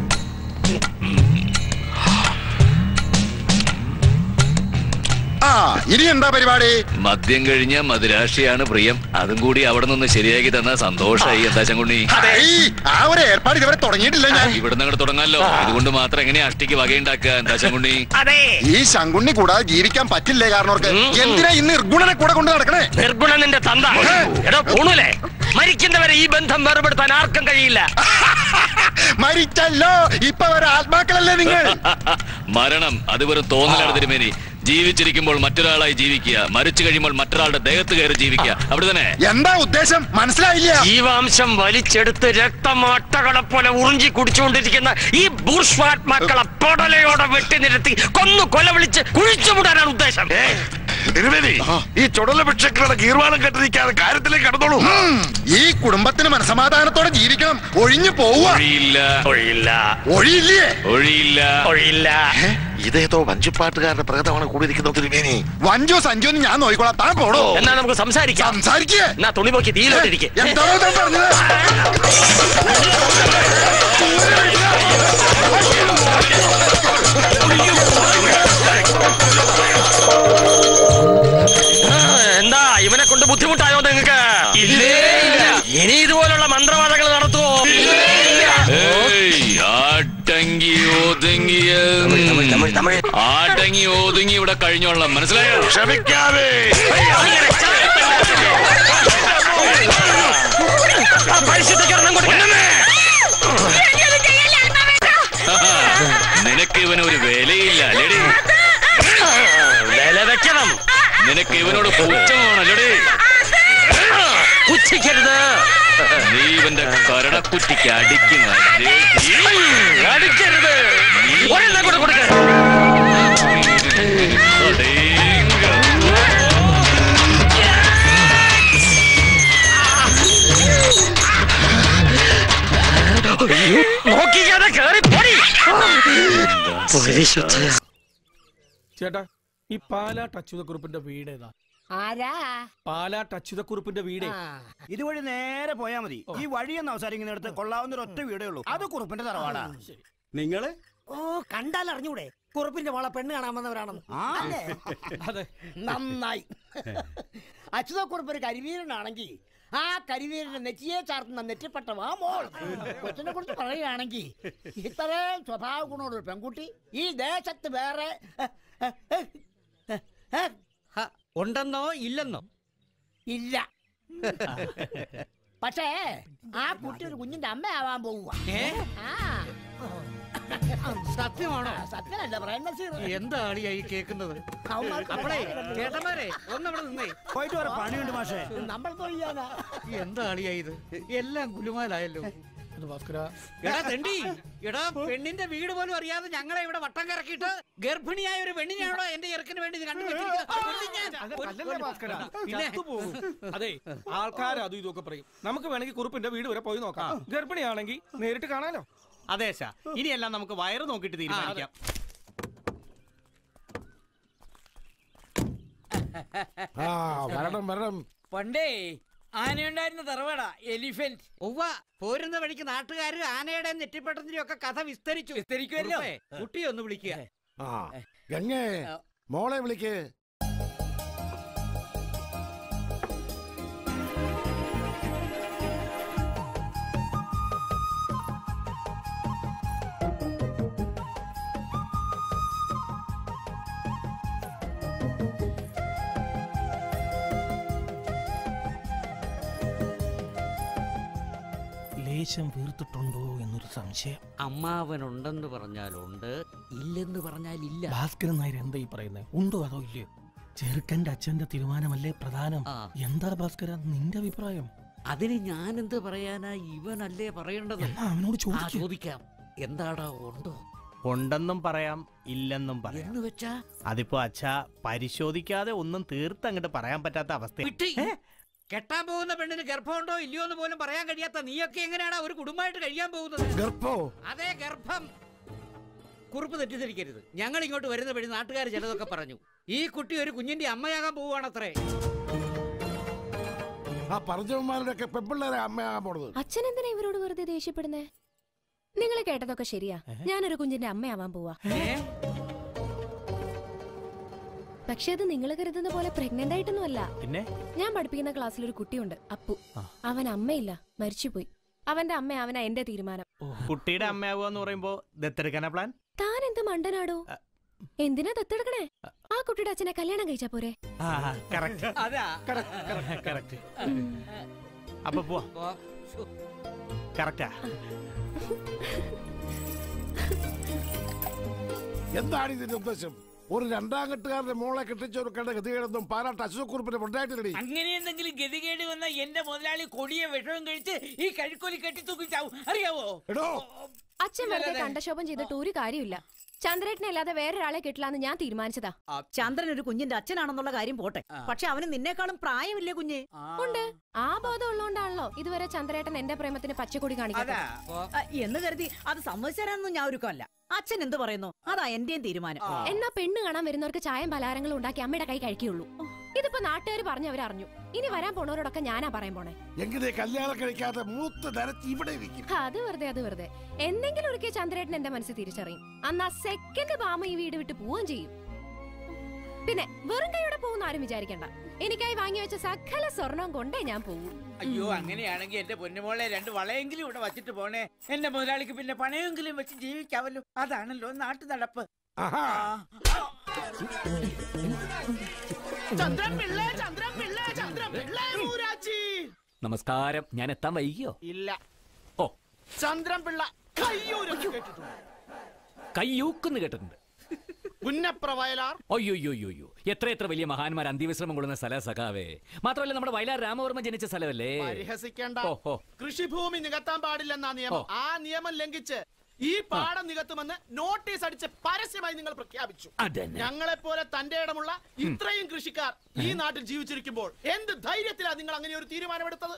E: ആ ഇനി എന്താ പരിപാടി
J: മദ്യം കഴിഞ്ഞ മധുരാശിയാണ് പ്രിയം അതും കൂടി അവിടെ നിന്ന് ശരിയാക്കി തന്ന സന്തോഷായി എന്താ ചങ്കുണ്ണി
E: ഏയ്, ആ ഒരു ഏർപ്പാട് ഇതുവരെ തുടങ്ങിയിട്ടില്ല ഞാൻ
J: ഇവിടെ നിന്ന് തുടങ്ങാലോ ഇതുകൊണ്ട് മാത്രം എങ്ങനെയാ അഷ്ടിക്ക് വകയുണ്ടാക്കുക എന്താ ചങ്കുണ്ണി
F: അതെ
E: ഈ ശങ്കുണ്ണി കൂടാതെ ജീവിക്കാൻ പറ്റില്ലേ കാരണവർക്ക് എന്തിനാ ഇന്ന് ഇർഗുണനെ കൂടെ കൊണ്ട് നടക്കണേ
F: നിർഗുണ നിന്റെ തന്ത എടോ പൂണൂലേ മരിക്കുന്നവരെ ഈ ബന്ധം വേർപെടുത്താൻ ആർക്കും കഴിയില്ല
E: മരിച്ചല്ലോ ഇപ്പൊ ഒരു ആത്മാക്കളല്ലേ നിങ്ങൾ
J: മരണം അത് വെറും തോന്നലാണ് തിരുമേനി ജീവിച്ചിരിക്കുമ്പോൾ മറ്റൊരാളായി ജീവിക്കുക മരിച്ചു കഴിയുമ്പോൾ മറ്റൊരാളുടെ ദേഹത്ത് കയറി ജീവിക്കുക അവിടെ തന്നെ
E: എന്താ ഉദ്ദേശം മനസ്സിലായില്ല
F: ജീവാംശം വലിച്ചെടുത്ത് രക്തമാട്ടകളെ പോലെ ഉറിഞ്ചി കുടിച്ചുകൊണ്ടിരിക്കുന്ന ഈ ബൂർഷ്വാത്മാക്കളെ പൊടലയോടെ വെട്ടി നിരത്തി കൊന്നു കൊല വിളിച്ച് കുഴിച്ചുമുടാനാണ് ഉദ്ദേശം
K: തിരുവേലി ഈ ചുടല ഭിക്ഷക്കളുടെ ഗീർവാണം കെട്ടിരിക്കാതെ കാര്യത്തിലേക്ക് കടന്നോളൂ
E: ഉം, ഈ കുടുംബത്തിന് മനസമാധാനത്തോടെ ജീവിക്കണം ഒഴിഞ്ഞു പോവുക
J: ഒഴിയില്ല
F: ഒഴിയില്ല
E: ഒഴിയില്ലേ
J: ഒഴിയില്ല
F: ഒഴിയില്ല
K: ഇതേതോ വഞ്ചിപ്പാട്ടുകാരുടെ പ്രകടമാണ് കൂടിയിരിക്കുന്നത് തിരുമേനി
E: വഞ്ചു സഞ്ജു എന്ന് ഞാൻ നോക്കിക്കോളാം താൻ പോടോ
F: എന്നാ നമുക്ക് സംസാരിക്കാം
E: സംസാരിക്കേ
F: എന്നാ തുണി നോക്കി തീയിലോട്ടിരിക്കെ
E: എന്താണോ താൻ പറഞ്ഞത്
F: എന്താ ഇവനെ കൊണ്ട് ബുദ്ധിമുട്ടായോ നിങ്ങൾക്ക് ഇനി ഇതുപോലുള്ള മന്ത്രവാദങ്ങൾ നടത്തുവോ
J: ഏയ്, ആട്ടങ്കി ഒതുങ്ങിയ ആട്ടങ്ങി ഒതുങ്ങി ഇവിടെ കഴിഞ്ഞോളാം മനസ്സിലായോ
K: ക്ഷമിക്കാതെ
F: ആ പരിശുദ്ധീകരണം കൊടുക്കണമേ
J: നിനക്ക് ഇവന് ഒരു വിലയില്ല അല്ലേടി
F: വില വെക്കണം
J: നിനക്ക് ഇവനോട് പുച്ഛമാണല്ലേടി
F: പുച്ഛിക്കരുത്
J: നീ ഇവന്റെ കരടക്കുറ്റിക്ക് അടിക്കുന്ന
F: അടിക്കരുത് ഒരെണ്ണം കൂടെ കൊടുക്ക നോക്കിക്കാതെ കേറി പൊടി പരിശുദ്ധ
L: ചേട്ടാ ഈ പാലാട്ട് അച്യുതക്കുറുപ്പിന്റെ വീട് ഏതാ
M: ആരാ
L: പാലാട്ട് അച്യുതക്കുറുപ്പിന്റെ വീട്
M: ആ, ഇതുവഴി നേരെ പോയാ മതി ഈ വഴിയെന്ന് അവസാനിക്കുന്നിടത്ത് കൊള്ളാവുന്ന ഒരു ഒറ്റ വീടേ ഉള്ളൂ അത് കുറുപ്പിന്റെ തറവാടാ
L: നിങ്ങള്
M: ഓ കണ്ടാൽ അറിഞ്ഞൂടെ കുറുപ്പിന്റെ മോളെ പെണ്ണ് കാണാൻ വന്നവരാണെന്ന് അല്ലേ?
L: അതെ
M: നന്നായി അച്യുത കുറുപ്പ് ഒരു കരിവീരനാണെങ്കിൽ ആ കരിവീരന്റെ നെറ്റിയെ ചാർത്തുന്ന നെറ്റിപ്പെട്ട വാ മോൾ കൊച്ചിനെ കുറിച്ച് പറയുകയാണെങ്കിൽ ഇത്രയും സ്വഭാവ ഗുണമുള്ള ഒരു പെൺകുട്ടി ഈ ദേശത്ത് വേറെ
N: ഉണ്ടെന്നോ ഇല്ലെന്നോ
M: ഇല്ല പക്ഷേ ആ കുട്ടി ഒരു കുഞ്ഞിന്റെ അമ്മയാവാൻ പോവുക
N: സത്യമാണോ
M: സത്യമല്ല പറയുന്ന
N: എന്താ ആളിയായി കേൾക്കുന്നത്
M: അവന്മാർക്ക്
N: അപ്പളേ
M: മനസ്സിലാകുന്നില്ല.
N: ചേട്ടന്മാരെ ഒന്നവിടെ നിന്നേ
M: പോയിട്ട് വരെ പണിയുണ്ട് മാഷേ നമ്മൾ തൊയ്യാനാ
N: എന്താ ആളിയായി ഇത് എല്ലാം ഗുലുമാലായല്ലോ
L: ഭാസ്കര
N: എടാ തെണ്ടി എടാ പെണ്ണിന്റെ വീട് പോലും അറിയാതെ ഞങ്ങളെ ഇവിടെ വട്ടം കറക്കിയിട്ട് ഗർഭിണിയായ ഒരു പെണ്ണിനാണോ എന്റെ ചെറുക്കിന് വേണ്ടി ഇത്
L: പിന്നെ അതെ ആൾക്കാർ അതും ഇതൊക്കെ പറയും നമുക്ക് വേണമെങ്കിൽ കുറുപ്പിന്റെ വീട് വരെ പോയി നോക്കാം ഗർഭിണിയാണെങ്കിൽ നേരിട്ട് കാണാലോ
N: അതെ സാ ഇനിയെല്ലാം നമുക്ക് വയറ് നോക്കിയിട്ട് തീരുമാനിക്കാം
K: ആ വരണം വരണം
N: പണ്ടേ ആനയുണ്ടായിരുന്ന തറവാടാ എലിഫന്റ് ഒവ്വ പോരുന്ന വഴിക്ക് നാട്ടുകാർ ആനയുടെ നെറ്റിപ്പട്ടത്തിനും ഒക്കെ കഥ വിസ്തരിച്ചു വിസ്തരിക്കുമല്ലോ കുട്ടിയെ ഒന്ന് വിളിക്കുക
K: ആ ഗംഗേ മോളെ വിളിക്ക്
L: ലേശം വീർത്തിട്ടുണ്ടോ എന്നൊരു സംശയം
N: അമ്മാവനുണ്ടെന്ന് പറഞ്ഞാലുണ്ട് ഇല്ലെന്ന് പറഞ്ഞാലില്ല
L: ഭാസ്കരൻ നായർ എന്താ ഈ പറയുന്നത് ഉണ്ടോ അതോ ഇല്ലയോ ചെറുക്കന്റെ അച്ഛന്റെ തീരുമാനമല്ലേ പ്രധാനം എന്താ ഭാസ്കര നിന്റെ അഭിപ്രായം
N: അതിന് ഞാൻ എന്ത് പറയാനാ ഇവനല്ലേ പറയേണ്ടത്
L: എന്നാ അവനോട് ചോദിക്ക്.
N: ആ, ചോദിക്കാം എന്താടാ ഉണ്ടോ
O: ഉണ്ടെന്നും പറയാം ഇല്ലെന്നും പറയാം
N: എന്ന് വെച്ചാ
O: അതിപ്പോ അച്ഛ പരിശോധിക്കാതെ ഒന്നും തീർത്ത് അങ്ങോട്ട് പറയാൻ പറ്റാത്ത അവസ്ഥ
N: വിട്ടി കെട്ടാൻ പോകുന്ന പെണ്ണിന് ഗർഭമുണ്ടോ ഇല്ലയോ എന്ന് പോലും പറയാൻ കഴിയാത്ത നീയൊക്കെ എങ്ങനെയാണ് ഒരു കുടുംബമായിട്ട് കഴിയാൻ പോകുന്നത്
K: ഗർഭോ
N: അതെ ഗർഭം കുറിപ്പ് തെറ്റിദ്ധരിക്കരുത് ഞങ്ങൾ ഇങ്ങോട്ട് വരുന്ന വഴി നാട്ടുകാർ ചിലതൊക്കെ പറഞ്ഞു ഈ കുട്ടി ഒരു കുഞ്ഞിന്റെ അമ്മയാകാൻ പോവുകയാണത്രേ
K: ആ പറഞ്ഞവന്മാരുടെ ഒക്കെ പെമ്പിള്ളേരെ അമ്മയാകാൻ പോണത്
C: അച്ഛൻ എന്തിനാ ഇവരോട് വെറുതെ ദേഷ്യപ്പെടുന്നേ നിങ്ങൾ കേട്ടതൊക്കെ ശരിയാ ഞാനൊരു കുഞ്ഞിന്റെ അമ്മയാവാൻ പോവാ പക്ഷെ അത് നിങ്ങൾ കരുതുന്ന പോലെ പ്രഗ്നന്റ് ആയിട്ടൊന്നും അല്ല
O: പിന്നെ
C: ഞാൻ പഠിപ്പിക്കുന്ന ക്ലാസ്സിൽ ഒരു കുട്ടിയുണ്ട് അപ്പു അവൻ അമ്മയില്ല മരിച്ചുപോയി അവന്റെ അമ്മ അവനാ എന്റെ തീരുമാനം
O: കുട്ടിയുടെ അമ്മയാവുക എന്ന് പറയുമ്പോ ദത്തെടുക്കാനാ പ്ലാൻ
C: താൻ എന്ത് മണ്ടനാടോ എന്തിനാ ദത്തെടുക്കണേ ആ കുട്ടിയുടെ അച്ഛനെ കല്യാണം കഴിച്ചാ പോരെ
O: കറക്റ്റ്
N: അതാ
O: കറക്റ്റ് അപ്പൊ പോവാ കറക്റ്റാ
K: എന്താണ് ഇതിന്റെ ഉദ്ദേശം ഒരു രണ്ടാം കെട്ടുകാരന്റെ മോളെ കെട്ടിച്ചു കൊടുക്കേണ്ട ഗതികേടൊന്നും പാലാട്ട് അശോകുറിപ്പിന് ഉണ്ടായിട്ടില്ലടി
N: അങ്ങനെ എന്തെങ്കിലും ഗതികേട് വന്ന എന്റെ മുതലാളി കൊടിയ വിഷവും കഴിച്ച് ഈ കഴുക്കൊലി കെട്ടി തൂക്കി ചാവും അറിയാവോ
K: എടോ
C: അച്ഛൻ വെറുതെ കണ്ടശോഭം ചെയ്തിട്ട് ഒരു കാര്യമില്ല ചന്ദ്രേട്ടനെ അല്ലാതെ വേറൊരാളെ കിട്ടില്ലാന്ന് ഞാൻ തീരുമാനിച്ചതാ
P: ചന്ദ്രൻ ഒരു കുഞ്ഞിന്റെ അച്ഛനാണെന്നുള്ള കാര്യം പോട്ടെ പക്ഷെ അവന് നിന്നേക്കാളും പ്രായമില്ലേ കുഞ്ഞ്
C: ഉണ്ട് ആ ബോധം ഉള്ളതുകൊണ്ടാണല്ലോ ഇതുവരെ ചന്ദ്രേട്ടൻ എന്റെ പ്രേമത്തിന് പച്ചക്കൊടി കാണിക്കാത്തത്
P: ആ, എന്ന് കരുതി അത് സമ്മതിച്ചരാനൊന്നും ഞാൻ ഒരുക്കമല്ല അച്ഛൻ എന്ത് പറയുന്നു അതാ എന്റെയും തീരുമാനം
C: എന്നാ പെണ്ണ് കാണാൻ വരുന്നവർക്ക് ചായം പലഹാരങ്ങളും ഉണ്ടാക്കി അമ്മയുടെ കൈ കഴിക്കുള്ളൂ ഇതിപ്പോ നാട്ടുകാർ പറഞ്ഞവരറിഞ്ഞു ഇനി വരാൻ പോണവരോടൊക്കെ ഞാനാ പറയാൻ പോണേ
K: എങ്ങനെ കല്യാണം കഴിക്കാതെ മൂത്ത് നരച്ച് ഇവിടെ ഇരിക്കും
C: അത് വെറുതെ അത് വെറുതെ എന്തെങ്കിലും ഒരിക്കൽ ചന്ദ്രേട്ടൻ എന്റെ മനസ്സിൽ തിരിച്ചറിയും അന്ന് ആ സെക്കൻഡ് പാമ ഈ വീട് വിട്ട് പോവുകയും ചെയ്യും പിന്നെ വെറും കൈയോടെ പോകുന്ന ആരും വിചാരിക്കണ്ട എനിക്കായി വാങ്ങി വെച്ച സകല സ്വർണവും കൊണ്ടേ ഞാൻ പോകും
N: അയ്യോ അങ്ങനെയാണെങ്കിൽ എന്റെ പൊന്നുമോളെ രണ്ട് വളയെങ്കിലും ഇവിടെ വച്ചിട്ട് പോണേ എന്റെ മുതലാളിക്ക് പിന്നെ പണയെങ്കിലും വെച്ച് ജീവിക്കാവല്ലോ അതാണല്ലോ നാട്ടു നടപ്പ്
J: നമസ്കാരം ഞാൻ എത്താൻ വൈകിയോ
Q: ഇല്ല
J: ഓ
Q: ചന്ദ്രൻ പിള്ള കയ്യൂരൊക്കെ കേട്ടിട്ടുണ്ട്
J: കയ്യൂക്കുന്ന് കേട്ടിട്ടുണ്ട്
Q: പുന്നപ്ര വയലാർ
J: അയ്യോയ്യോയ്യോ എത്ര എത്ര വലിയ മഹാന്മാർ അന്ത്യവിശ്രമം കൊള്ളുന്ന സ്ഥല സഖാവേ മാത്രമല്ല നമ്മുടെ വയലാർ രാമവർമ്മ ജനിച്ച സ്ഥലമല്ലേ
Q: പരിഹസിക്കേണ്ട
J: ഓ, ഓ.
Q: കൃഷിഭൂമി നികത്താൻ പാടില്ലെന്ന നിയമം
J: ഓ.
Q: ആ നിയമം ലംഘിച്ച് ഈ പാടം നികത്തുമെന്ന് നോട്ടീസ് അടിച്ച് പരസ്യമായി നിങ്ങൾ പ്രഖ്യാപിച്ചു
J: അതന്നെ.
Q: ഞങ്ങളെ പോലെ തന്റെ ഇടമുള്ള ഇത്രയും കൃഷിക്കാർ ഈ നാട്ടിൽ ജീവിച്ചിരിക്കുമ്പോൾ എന്ത് ധൈര്യത്തിലാണ് നിങ്ങൾ അങ്ങനെ ഒരു തീരുമാനമെടുത്തത്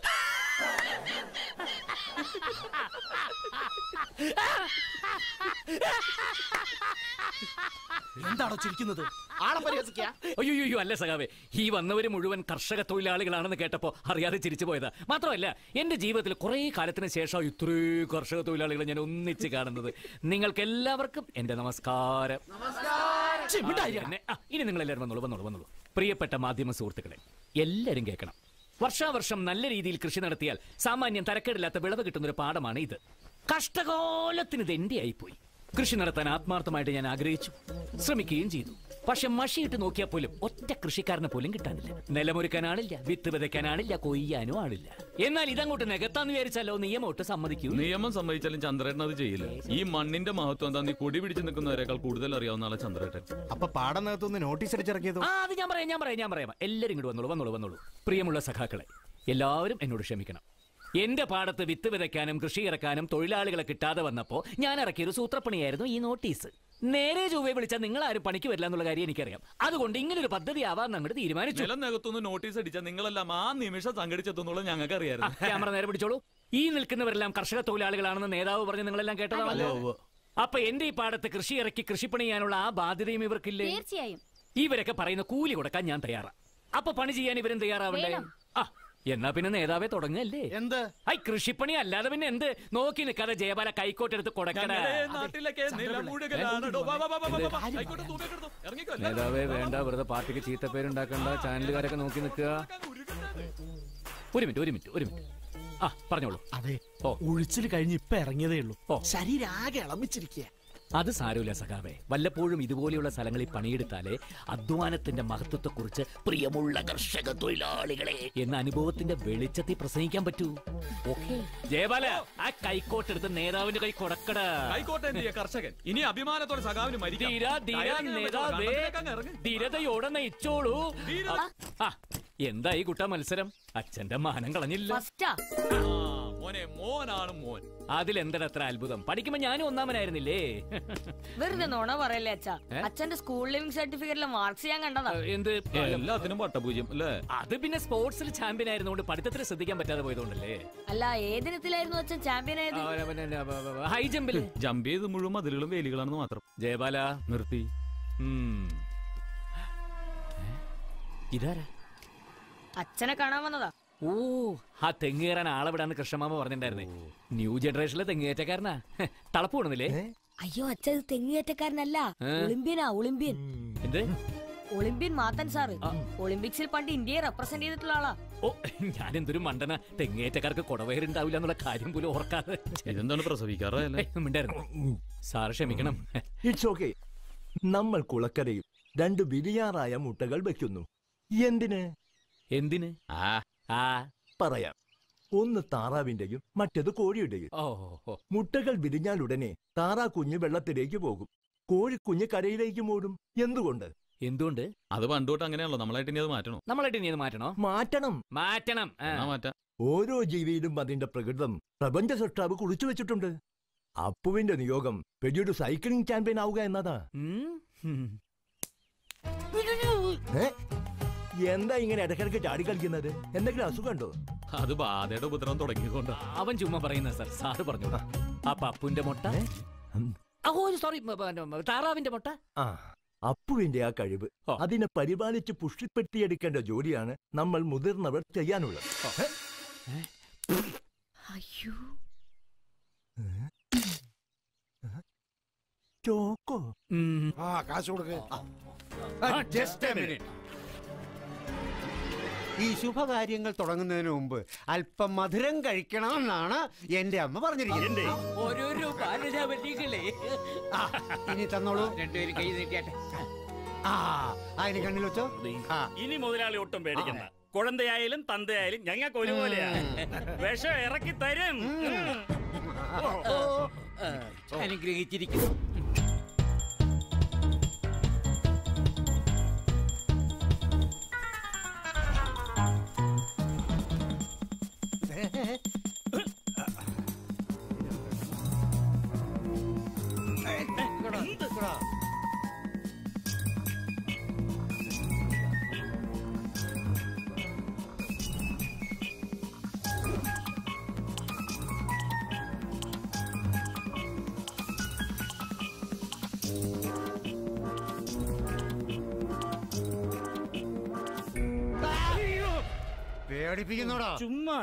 L: എന്താണോ ചിരിക്കുന്നത്
Q: ആളെ പരിഹസിക്കുക
J: അയ്യോ അല്ല സഖാവേ ഈ വന്നവര് മുഴുവൻ കർഷക തൊഴിലാളികളാണെന്ന് കേട്ടപ്പോ അറിയാതെ ചിരിച്ചു പോയതാ മാത്രമല്ല എന്റെ ജീവിതത്തിൽ കുറെ കാലത്തിന് ശേഷം ഇത്രയും കർഷക തൊഴിലാളികളെ ഞാൻ ഒന്നിച്ച് കാണുന്നത് നിങ്ങൾക്ക് എല്ലാവർക്കും എന്റെ നമസ്കാരം ഛെ, മിണ്ടാതിരി. എന്നെ- ആ, ഇനി നിങ്ങൾ എല്ലാവരും വന്നോളൂ വന്നോളൂ വന്നോളൂ പ്രിയപ്പെട്ട മാധ്യമ സുഹൃത്തുക്കളെ എല്ലാവരും കേൾക്കണം വർഷാവർഷം നല്ല രീതിയിൽ കൃഷി നടത്തിയാൽ സാമാന്യം തരക്കേടില്ലാത്ത വിളവ് കിട്ടുന്ന ഒരു പാഠമാണ് ഇത് കഷ്ടകാലത്തിന് ഇത് എന്റെ ആയിപ്പോയി കൃഷി നടത്താൻ ആത്മാർത്ഥമായിട്ട് ഞാൻ ആഗ്രഹിച്ചു ശ്രമിക്കുകയും ചെയ്തു പക്ഷെ മഷിയിട്ട് നോക്കിയാൽ പോലും ഒറ്റ കൃഷിക്കാരനെ പോലും കിട്ടാനില്ല നിലമൊരുക്കാൻ ആളില്ല വിത്ത് വിതയ്ക്കാൻ ആളില്ല കൊയ്യാനും ആളില്ല എന്നാൽ ഇതങ്ങോട്ട് നികത്താന്ന് വിചാരിച്ചാലോ നിയമം ഒട്ട് സമ്മതിക്കൂ
I: നിയമം സമ്മതിച്ചാലും ചന്ദ്രേട്ടൻ അത് ചെയ്യില്ല ഈ മണ്ണിന്റെ മഹത്വം എന്താ നീ കൊടി പിടിച്ച് നിൽക്കുന്നവരെക്കാൾ കൂടുതൽ അറിയാവുന്ന ആളെ ചന്ദ്രേട്ടൻ
O: അപ്പൊ പാടം നികത്തുനിന്ന് നോട്ടീസ് അടിച്ചിറക്കിയതോ
J: ആ അത് ഞാൻ പറയാം ഞാൻ പറയാം ഞാൻ പറയാം എല്ലാവരും ഇങ്ങോട്ട് വന്നോളൂ വന്നോളൂ വന്നോളൂ പ്രിയമുള്ള സഖാക്കളെ എല്ലാവരും എന്നോട് ക്ഷമിക്കണം എന്റെ പാടത്ത് വിത്ത് വിതയ്ക്കാനും കൃഷി ഇറക്കാനും തൊഴിലാളികളെ കിട്ടാതെ വന്നപ്പോ ഞാൻ ഇറക്കിയൊരു സൂത്രപ്പണിയായിരുന്നു ഈ നോട്ടീസ് നേരെ ചൊവ്വെ വിളിച്ചാൽ നിങ്ങൾ ആരും പണിക്ക് വരില്ല എന്നുള്ള കാര്യം എനിക്കറിയാം അതുകൊണ്ട് ഇങ്ങനെ ഒരു പദ്ധതി ആവാൻ അങ്ങോട്ട് തീരുമാനിച്ചു
I: നിലം നികത്തുനിന്ന് നോട്ടീസ് അടിച്ചാൽ നിങ്ങളെല്ലാം ആ നിമിഷം സംഘടിച്ചെത്തുന്നുള്ള ഞങ്ങൾക്ക് അറിയായിരുന്നു
J: ക്യാമറ നേരെ പിടിച്ചോളൂ ഈ നിൽക്കുന്നവരെല്ലാം കർഷക തൊഴിലാളികളാണെന്ന് നേതാവ് പറഞ്ഞ് നിങ്ങളെല്ലാം കേട്ടതാണല്ലോ അപ്പൊ എന്റെ ഈ പാടത്ത് കൃഷി ഇറക്കി കൃഷിപ്പണി ചെയ്യാനുള്ള ആ ബാധ്യതയും ഇവർക്കില്ലേ
C: തീർച്ചയായും
J: ഇവരൊക്കെ പറയുന്ന കൂലി കൊടുക്കാൻ ഞാൻ തയ്യാറാ അപ്പൊ പണി ചെയ്യാൻ ഇവരും തയ്യാറാവണ്ടേ
C: വേണം.
J: ആ എന്നാ പിന്നെ നേതാവേ തുടങ്ങല്ലേ
Q: എന്ത്
J: ഐ കൃഷിപ്പണി അല്ലാതെ പിന്നെ എന്ത് നോക്കി നിൽക്കാതെ ജയബാല കൈക്കോട്ടെടുത്ത് കൊടുക്കണ
R: ഞങ്ങളുടെ നാട്ടിലൊക്കെ നിലമുഴുകലാണോ വാ, വാ, വാ, വാ, വാ, വാ. ആയിക്കോട്ടെ, തൂക്കിക്കെടുത്തോ. ഇറങ്ങിക്കോ, എല്ലാവരും.
J: നേതാവേ വേണ്ട വെറുതെ പാർട്ടിക്ക് ചീത്തപ്പേരുണ്ടാക്കണ്ട ചാനലുകാരൊക്കെ നോക്കി നിൽക്കുക ഒരു മിനിറ്റ് ഒരു മിനിറ്റ് ഒരു മിനിറ്റ് ആ പറഞ്ഞോളൂ
L: അതെ ഒഴിച്ചിൽ കഴിഞ്ഞ് ഇപ്പൊ ഇറങ്ങിയതേ ഉള്ളൂ ശരീരം ആകെ ഇളമിച്ചിരിക്കുക
J: അത് സാരമില്ല സഖാവേ വല്ലപ്പോഴും ഇതുപോലെയുള്ള സ്ഥലങ്ങളിൽ പണിയെടുത്താലേ അധ്വാനത്തിന്റെ മഹത്വത്തെക്കുറിച്ച് പ്രിയമുള്ള കർഷക തൊഴിലാളികളെ എന്ന അനുഭവത്തിന്റെ വെളിച്ചത്തിൽ പ്രസംഗിക്കാൻ പറ്റൂ ഓക്കെ ജയബാല ആ കൈക്കോട്ടെടുത്ത് നേതാവിന്റെ കൈ കൊടുക്കട
R: ആയിക്കോട്ടെ എന്ത് ചെയ്യാ കർഷകൻ ഇനി അഭിമാനത്തോടെ സഖാവിന് മരിക്കാം
J: ധീര ധീര
R: ടയറിങ്
J: നേതാവേ
R: കണ്ടത്തിലേക്കങ്ങ് ഇറങ്ങ്.
J: ധീരതയോടെ നയിച്ചോളൂ ആ, എന്തായി കുട്ട മത്സരം അച്ഛന്റെ മാനം കളഞ്ഞില്ല
R: ആ, മോനെ മോനാണ് മോൻ
J: അതിലെന്താ അത്ര അത്ഭുതം പഠിക്കുമ്പോ ഞാനും ഒന്നാമനായിരുന്നില്ലേ
G: വെറുതെ നോണ പറയല്ലേ അച്ഛാ
J: ഏ?
G: അച്ഛന്റെ സ്കൂൾ ലിവിംഗ് സർട്ടിഫിക്കറ്റിലെ മാർക്സ് ഞാൻ കണ്ടതാ
J: എന്ത്
R: എല്ലാത്തിനും പട്ടപൂജ്യം അല്ലേ
J: അത് പിന്നെ സ്പോർട്സിൽ ചാമ്പ്യൻ ആയിരുന്നുകൊണ്ട് പഠിത്തത്തിൽ ശ്രദ്ധിക്കാൻ പറ്റാതെ പോയതുകൊണ്ടല്ലേ
G: അല്ല ഏതിനത്തിലായിരുന്നു അച്ഛൻ ചാമ്പ്യൻ ആയത്
J: ആ, പിന്നെ, പിന്നെ, ബ- ബ- ഹൈ ജമ്പിൽ
R: ജമ്പ് ചെയ്ത് മുഴുവൻ മതിലുകളും വേലികളാണെന്ന് മാത്രം
J: ജയബാല നിർത്തി ഉം. ഏ? ഇതാരാ
G: അച്ഛനെ കാണാൻ വന്നതാ
J: ഓ ആ തെങ്ങ് കയറാൻ ആളെ വിടാന്ന് കൃഷ്ണമാമ പറഞ്ഞിട്ടുണ്ടായിരുന്നേ ന്യൂ ജനറേഷനിലെ തെങ്ങേറ്റക്കാരനാ ഹെ, തളപ്പ് കൊണ്ടുന്നില്ലേ
G: അയ്യോ അച്ഛൻ ഇത് തെങ്ങേറ്റക്കാരനല്ല
J: ഏ?
G: ഒളിമ്പ്യനാ ഒളിമ്പ്യൻ
J: എന്ത്
G: ഒളിമ്പ്യൻ മാത്തൻ സാറ് ഒളിമ്പിക്സിൽ പണ്ട് ഇന്ത്യയെ റെപ്രസെന്റ് ചെയ്തിട്ടുള്ള ആളാ
J: ഓ ഞാൻ എന്തൊരു മണ്ടന തെങ്ങേറ്റക്കാർക്ക് കുടവയറുണ്ടാവില്ല എന്നുള്ള കാര്യം പോലും ഓർക്കാതെ
R: ഇതെന്താണ് പ്രസവിക്കാറല്ലേ
J: ഏയ്, മിണ്ടായിരുന്നു സാറ് ക്ഷമിക്കണം
S: ഇറ്റ്സ് ഓക്കെ നമ്മൾ കുളക്കരയിൽ രണ്ട് ബിരിയാറായ മുട്ടകൾ വെക്കുന്നു എന്തിന്
J: എന്തിന്
S: ആ ആ പറയാം ഒന്ന് താറാവിന്റെയും മറ്റേത് കോഴിയുടെയും
J: ഓ ഓ
S: മുട്ടകൾ വിരിഞ്ഞാൽ ഉടനെ താറാ കുഞ്ഞ് വെള്ളത്തിലേക്ക് പോകും കോഴിക്കുഞ്ഞ് കരയിലേക്ക് മൂടും എന്തുകൊണ്ട്
J: എന്തുകൊണ്ട്
R: അത് പണ്ട് തൊട്ട് അങ്ങനെയാണല്ലോ നമ്മളായിട്ട് ഇനി അത് മാറ്റണം
J: നമ്മളായിട്ട് ഇനി അത് മാറ്റണോ
S: മാറ്റണം
J: മാറ്റണം ആ.
R: എന്നാ മാറ്റാം
S: ഓരോ ജീവിയിലും അതിന്റെ പ്രകൃതം പ്രപഞ്ച സൃഷ്ടാവ് കുറിച്ചു വെച്ചിട്ടുണ്ട് അപ്പുവിന്റെ നിയോഗം വലിയൊരു സൈക്ലിംഗ് ചാമ്പ്യൻ ആവുക എന്നതാ ഏ? എന്താ ഇങ്ങനെ ഇടക്കിടക്ക് ചാടി കളിക്കുന്നത് എന്തെങ്കിലും അസുഖമുണ്ടോ
R: അത് ബാധയുടെ ഉപദ്രവം തുടങ്ങിക്കൊണ്ടോ
J: അവൻ ചുമ്മാ പറയുന്ന സാർ സാറ് പറഞ്ഞു ആ പപ്പുന്റെ മുട്ട ആ, ഓ സോറി താറാവിന്റെ മുട്ട
S: ആ അപ്പുവിന്റെ ആ കഴിവ് അതിനെ പരിപാലിച്ച് പുഷ്ടിപ്പെടുത്തിയെടുക്കേണ്ട ജോലിയാണ് നമ്മൾ മുതിർന്നവർ ചെയ്യാനുള്ളത് ഏ?
G: അയ്യോ
S: ചോക്കോ
K: ആ കാശ് കൊടുക്ക്
T: ജസ്റ്റ് മിനിറ്റ് ഈ ശുഭകാര്യങ്ങൾ തുടങ്ങുന്നതിന് മുമ്പ് അല്പം മധുരം കഴിക്കണമെന്നാണ് എന്റെ അമ്മ പറഞ്ഞിരിക്കുന്നത്
N: ഓരോരോ ബാലരാമല്യങ്ങളെ
T: ആ, ഇനി തന്നോളൂ
N: രണ്ടുപേരും കൈ നീട്ടിയാട്ടെ
T: ആ അതിന് കണ്ണിൽ വെച്ചോ ആ
U: ഇനി മുതലാളി ഒട്ടും പേടിക്കണ്ട കുഴന്തയായാലും തന്തയായാലും ഞങ്ങൾക്ക് ഒരുപോലെയാ വിഷം ഇറക്കി തരും
N: അനുഗ്രഹിച്ചിരിക്കുന്നു
T: പേടിപ്പിക്കുന്നോടാ
U: ചുമ്മാ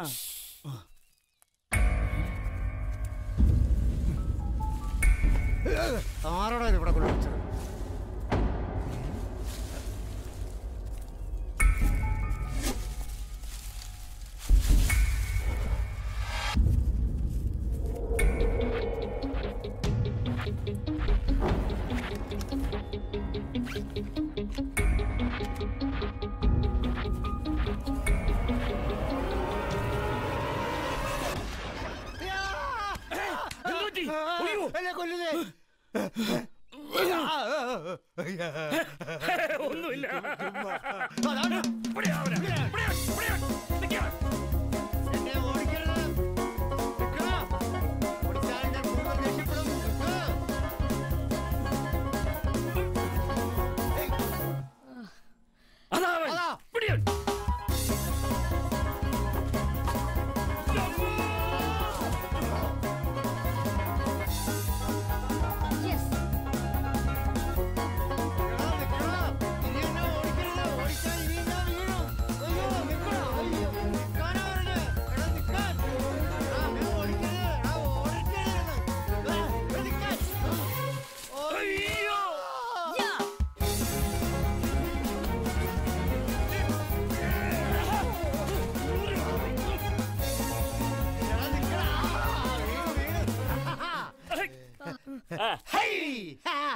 T: ആരോടാ ഇത് ഇവിടെ കൊണ്ടുവച്ചത് എന്നെ കൊല്ലുന്നേ
U: ഒന്നുമില്ല
T: അതാണ് എന്നെ ഓടിക്കരുത് നിൽക്കണോ? ഓടിച്ചാൽ ഞാൻ കുടുംബം രക്ഷപ്പെടും നിൽക്ക്. അതാ. നിൽക്കണോ? ഇനി എന്നെ ഓടിക്കരുത്. ഓടിച്ചാൽ ഇനി ഞാൻ വീഴും.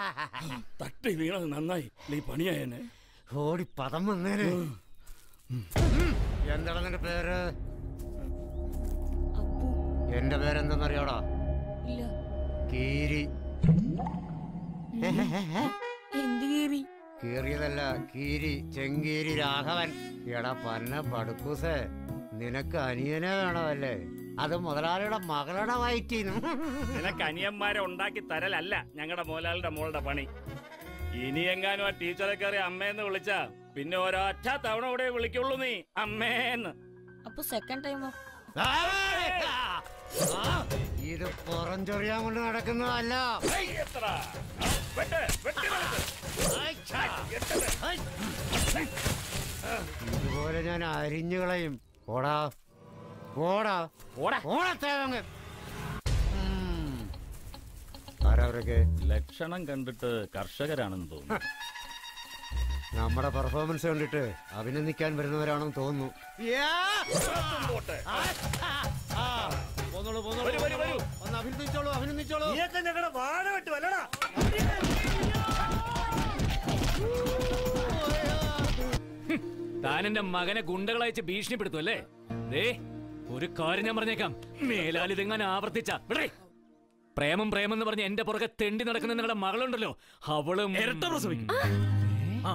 U: തട്ടി വീണത് നന്നായി നീ പണിയായനെ
T: ഓടി പദം വന്നേനെ എന്താണ് നിന്റെ പേര് എന്റെ പേരെന്തെന്നറിയാടാ
G: ഇല്ല
T: കീരി
G: എന്ത് കീറി
T: കീറിയതല്ല കീരി ചെങ്കീരി രാഘവൻ എടാ പന്ന പടുക്കൂസേ നിനക്ക് അനിയനെ വേണമല്ലേ അത് മുതലാളിയുടെ മകളുടെ വയറ്റിന്ന്
U: നിനക്ക് അനിയന്മാരെ ഉണ്ടാക്കി തരലല്ല ഞങ്ങളുടെ മോലാളിയുടെ മോളുടെ പണി ഇനി എങ്ങാനും ആ ടീച്ചറെ കയറി അമ്മേന്ന് വിളിച്ചാ പിന്നെ ഒരൊറ്റ തവണ കൂടെ വിളിക്കുള്ളൂ നീ അമ്മേന്ന്
G: അപ്പൊ സെക്കൻഡ് ടൈമോ
T: ഇത് പുറംചൊറിയാൻ കൊണ്ട് നടക്കുന്നതല്ല ഇതുപോലെ ഞാൻ അരിഞ്ഞു കളയും ഓടാ ഓടാ ഓടാ ഓടാ തേവങ്ങ് ആരവരൊക്കെ
U: ലക്ഷണം കണ്ടിട്ട് കർഷകരാണെന്ന് തോന്നുന്നു
T: നമ്മുടെ പെർഫോമൻസ് കണ്ടിട്ട് അഭിനന്ദിക്കാൻ വരുന്നവരാണെന്ന് തോന്നുന്നു
U: വരൂ, വരൂ, വരൂ.
T: ഒന്ന് അഭിനന്ദിച്ചോളൂ അഭിനന്ദിച്ചോളൂ
U: ഞങ്ങളുടെ വാഴ വെട്ട് വല്ലടാ
J: താൻ എന്റെ മകനെ ഗുണ്ടകളയച്ച് ഭീഷണിപ്പെടുത്തും അല്ലേ ദേ ഒരു കാര്യം ഞാൻ പറഞ്ഞേക്കാം മേലാൽ ഇതെങ്ങനെ ആവർത്തിച്ച വിടേ പ്രേമം പ്രേമം എന്ന് പറഞ്ഞ് എന്റെ പുറകെ തെണ്ടി നടക്കുന്ന നിങ്ങളുടെ മകളുണ്ടല്ലോ അവളും
U: ഇരട്ട പ്രസവിക്കും.
J: ആ.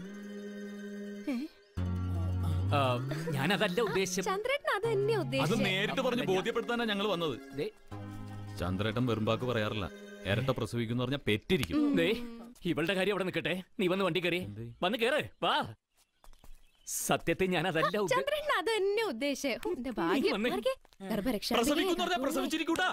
J: ആ, ഞാനതല്ല ഉദ്ദേശിച്ചത്
C: ചന്ദ്രേട്ടൻ അത് തന്നെയാ
A: അത്
C: ഉദ്ദേശിച്ചത്
A: നേരിട്ട് പറഞ്ഞ് ബോധ്യപ്പെടുത്താനാ ഞങ്ങൾ വന്നത് ചന്ദ്രേട്ടൻ വെറുമ്പാക്ക് പറയാറില്ല ഇരട്ട പ്രസവിക്കുന്ന പറഞ്ഞ പെറ്റിരിക്കും
J: ദേ ഇവളുടെ കാര്യം അവിടെ നിൽക്കട്ടെ നീ വന്ന് വണ്ടി കയറി വന്ന് കേറ് വാ സത്യത്തിൽ ഞാൻ അതല്ല ഉദ്ദേ-
C: ചന്ദ്രേട്ടൻ അത് തന്നെ ഉദ്ദേശിച്ചത് ഹും, എന്റെ ഭാഗ്യം
J: വന്നേ.
C: മാറിക്കേ. ഗർഭരക്ഷ
A: പ്രസവിക്കുന്ന പറഞ്ഞാ പ്രസവിച്ചിരിക്കൂട്ടാ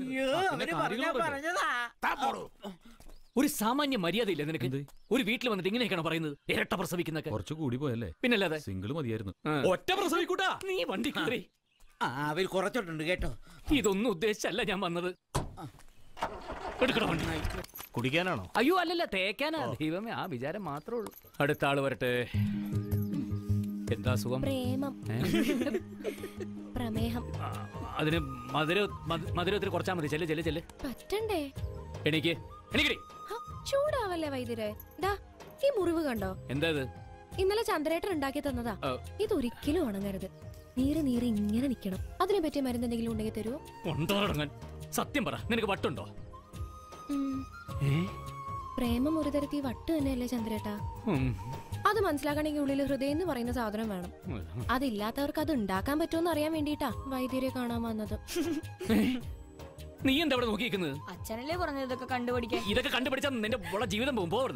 J: ഒരു സാമാന്യ മര്യാദയില്ല നിനക്ക് ഒരു വീട്ടിൽ വന്നിട്ട് ഇങ്ങനെയൊക്കെയാണ് പറയുന്നത് ഇരട്ട പ്രസവിക്കുന്നൊക്കെ
A: കുറച്ച് കൂടി പോയല്ലേ
J: പിന്നല്ലാതെ
A: സിംഗിൾ മതിയായിരുന്നു
J: ഒറ്റ പ്രസവിക്കൂട്ടാ നീ വണ്ടി കയറി
N: ആ അവർ കുറച്ചിട്ടുണ്ട് കേട്ടോ
J: ഇതൊന്നും ഉദ്ദേശിച്ചല്ല ഞാൻ വന്നത് എടുക്കണോ വണ്ടി
O: കുടിക്കാനാണോ
J: അയ്യോ അല്ലല്ല തേക്കാനാ ദൈവമേ ആ വിചാരം മാത്രമേ ഉള്ളൂ അടുത്ത ആള് വരട്ടെ എന്താ സുഖം
C: പ്രേമം
J: ഏ?
C: പ്രമേഹം
J: അതിന് മധുര മധു- മധുരത്തിൽ കുറച്ചാ മതി ചെല്ല് ചെല്ല് ചെല്ല്
C: പറ്റണ്ടേ
J: എണീക്ക് എണീക്കടി
C: ഹ, ചൂടാവല്ലേ വൈദ്യരെ ദാ ഈ മുറിവ് കണ്ടോ
J: എന്താ ഇത്
C: ഇന്നലെ ചന്ദ്രേട്ടൻ ഉണ്ടാക്കി തന്നതാ
J: ആ.
C: ഇതൊരിക്കലും ഉണങ്ങരുത് നീര് നീര് ഇങ്ങനെ നിക്കണം അതിനെ പറ്റിയ മരുന്ന് എന്തെങ്കിലും ഉണ്ടെങ്കിൽ തരുമോ
J: ഉണ്ടോ തുടങ്ങാൻ സത്യം പറ നിനക്ക് വട്ടുണ്ടോ
C: ഉം. പ്രേമം ഒരു തരത്തിൽ വട്ട് തന്നെയല്ലേ ചന്ദ്രേട്ടാ
J: ഉം.
C: അത് മനസ്സിലാക്കണമെങ്കിൽ ഉള്ളിൽ ഹൃദയം എന്ന് പറയുന്ന സാധനം വേണം അതില്ലാത്തവർക്ക് അത് ഉണ്ടാക്കാൻ പറ്റുമെന്ന് അറിയാൻ വേണ്ടിയിട്ടാ വൈദ്യരെ കാണാൻ വന്നത്
J: നീ എന്താ ഇവിടെ നോക്കിയിരിക്കുന്നത്
G: അച്ഛനല്ലേ പറഞ്ഞത് ഇതൊക്കെ കണ്ടുപിടിക്കാൻ
J: ഇതൊക്കെ കണ്ടുപിടിച്ചാൽ നിന്റെ ഉള്ള ജീവിതം പോകും പോർന്ന്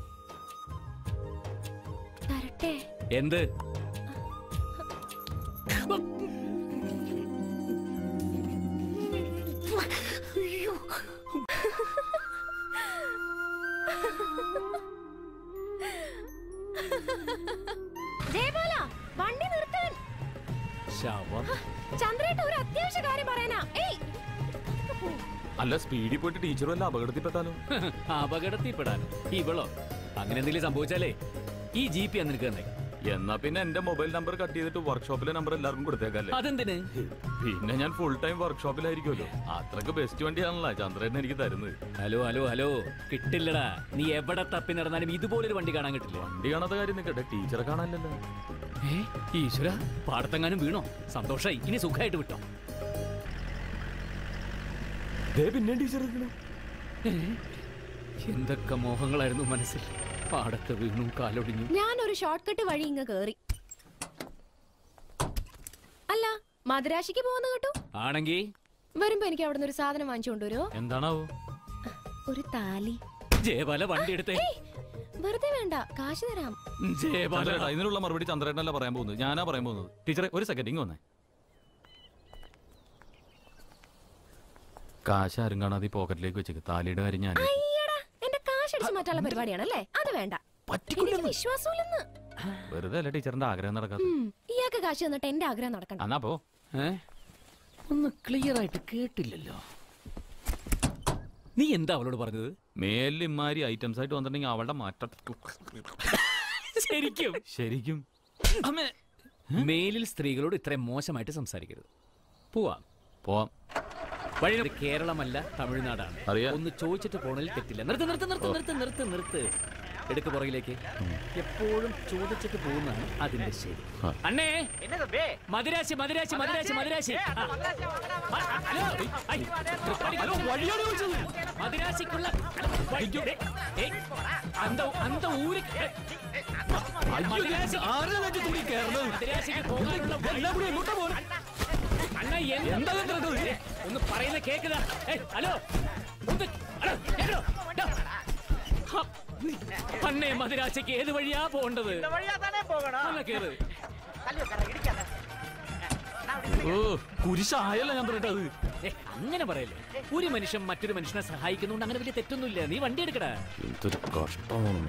C: തരട്ടെ
J: എന്ത്
C: ജയബാല വണ്ടി നിർത്താൻ
J: ശവം
C: ചന്ദ്രേട്ട ഒരു അത്യാവശ്യ കാര്യം പറയാനാ ഏയ്
A: അല്ല സ്പീഡിൽ പോയിട്ട് ടീച്ചർ വല്ല അപകടത്തിൽപ്പെട്ടാലോ
J: അപകടത്തിൽപ്പെടാൻ ഇവളോ അങ്ങനെ എന്തെങ്കിലും സംഭവിച്ചാലേ ഈ ജി പി നിനക്ക് തന്നെ
A: എന്നാ പിന്നെ എന്റെ മൊബൈൽ നമ്പർ കട്ട് ചെയ്തിട്ട് വർക്ക്ഷോപ്പിലെ നമ്പർ എല്ലാവർക്കും കൊടുത്തേക്കല്ലേ
J: അതെന്തിന്
A: പിന്നെ ഞാൻ ഫുൾ ടൈം വർക്ക്ഷോപ്പിലായിരിക്കുമല്ലോ അത്രക്ക് ബെസ്റ്റ് വണ്ടിയാണല്ലോ ചന്ദ്രേട്ടൻ എനിക്ക് തരുന്നത്
J: ഹലോ ഹലോ ഹലോ കിട്ടില്ലടാ നീ എവിടെ തപ്പി നടന്നാലും ഇതുപോലൊരു വണ്ടി കാണാൻ കിട്ടില്ല
A: വണ്ടി കാണാത്ത കാര്യം നിൽക്കട്ടെ ടീച്ചറെ കാണാനല്ലോ
J: ഏ ഈശ്വര പാടത്തെങ്ങാനും വീണോ സന്തോഷായി ഇനി സുഖമായിട്ട് വിട്ടോ
A: പിന്നെ ടീച്ചർ
J: എന്തൊക്കെ മോഹങ്ങളായിരുന്നു മനസ്സിൽ പാടത്ത് വീണു കാലൊടിഞ്ഞു
C: ഞാനൊരു ഷോർട്ട് കട്ട് വഴി ഇങ്ങ് കേറി അല്ല മദുരാശിക്ക് പോകുന്ന കേട്ടു
J: ആണെങ്കി
C: വരുമ്പോ എനിക്ക് അവിടെ നിന്ന് ഒരു സാധനം വാങ്ങിച്ചു കൊണ്ടുവരുമോ
A: എന്താണാവോ
C: ഒരു താലി
J: ജയബാല വണ്ടി എടുത്തേ
C: ഏയ്, വെറുതെ വേണ്ട കാശ് തരാം
J: ജയബാല
A: ചന്ദ്രേട്ടാ, ഇതിനുള്ള മറുപടി ചന്ദ്രേട്ടനല്ല പറയാൻ പോകുന്നത് ഞാനാ പറയാൻ പോകുന്നത് ടീച്ചറെ ഒരു സെക്കൻഡ് ഇങ്ങ് വന്നേ കാശ് ആരും കാണാതെ ഈ പോക്കറ്റിലേക്ക് വെച്ചേക്ക് താലിയുടെ കാര്യം ഞാൻ
C: അയ്യടാ എന്റെ കാശ് അടിച്ച് മാറ്റാനുള്ള പരിപാടിയാണല്ലേ അത് വേണ്ട എനിക്ക് വിശ്വാസമില്ലെന്ന്
A: വെറുതെ അല്ല ടീച്ചറിന്റെ ആഗ്രഹം നടക്കാത്ത
C: ഉം, ഇയാൾക്ക് കാശ് തന്നിട്ട് എന്റെ ആഗ്രഹം നടക്കണം
A: എന്നാ പോ
J: ഒന്ന് ക്ലിയർ ആയിട്ട് കേട്ടില്ലല്ലോ നീ എന്താ അവളോട് പറഞ്ഞത്
A: മേലിൽ ഇമാരി ഐറ്റംസ് ആയിട്ട് വന്നിട്ടുണ്ടെങ്കിൽ അവളുടെ മാറ്റം
J: ശരിക്കും
A: ശരിക്കും
J: മേലിൽ സ്ത്രീകളോട് ഇത്രയും മോശമായിട്ട് സംസാരിക്കരുത് പോവാം
A: പോവാം
J: വഴി ഇത് കേരളമല്ല തമിഴ്നാടാണ്
A: അറിയാം.
J: ഒന്ന് ചോദിച്ചിട്ട് പോണതിൽ തെറ്റില്ല നിർത്ത് നിർത്ത് നിർത്ത് നിർത്ത് നിർത്ത് നിർത്ത് എടുക്ക് പുറകിലേക്ക് എപ്പോഴും ചോദിച്ചിട്ട് പോകുന്നതാണ് അതിന്റെ ശരി
A: ആ.
J: അണ്ണേ മദിരാശി മദിരാശി മദിരാശി മദിരാശി ആ. ഹലോ ഐ, ഹലോ വഴിയാണ് ചോദിച്ചത് മദിരാശിക്കുള്ള വഴി- ഏ, ഏ, അന്ത അന്ത ഊര് ഏ, മദിരാശി- മദിരാശിക്ക് പോകാനുള്ള വഴി- അണ്ണ എന്താ ഇത്? ഒന്ന് പറയുന്ന കേക്കുക ഹലോ ഒന്ന് ഹലോ, കേട്ടോ? ഡാ. ഹ, അണ്ണേ മദിരാശിക്ക് ഏത് വഴിയാ പോകേണ്ടത് ഒന്ന് കേറ്
A: ഓ കുരിശായല്ല ഞാൻ പറയട്ടെ അത്
J: ഏ, അങ്ങനെ പറയല്ലേ ഒരു മനുഷ്യൻ മറ്റൊരു മനുഷ്യനെ സഹായിക്കുന്നുണ്ട് അങ്ങനെ വലിയ തെറ്റൊന്നുമില്ല നീ വണ്ടി എടുക്കടാ
A: എന്തൊരു കഷ്ടമാണ്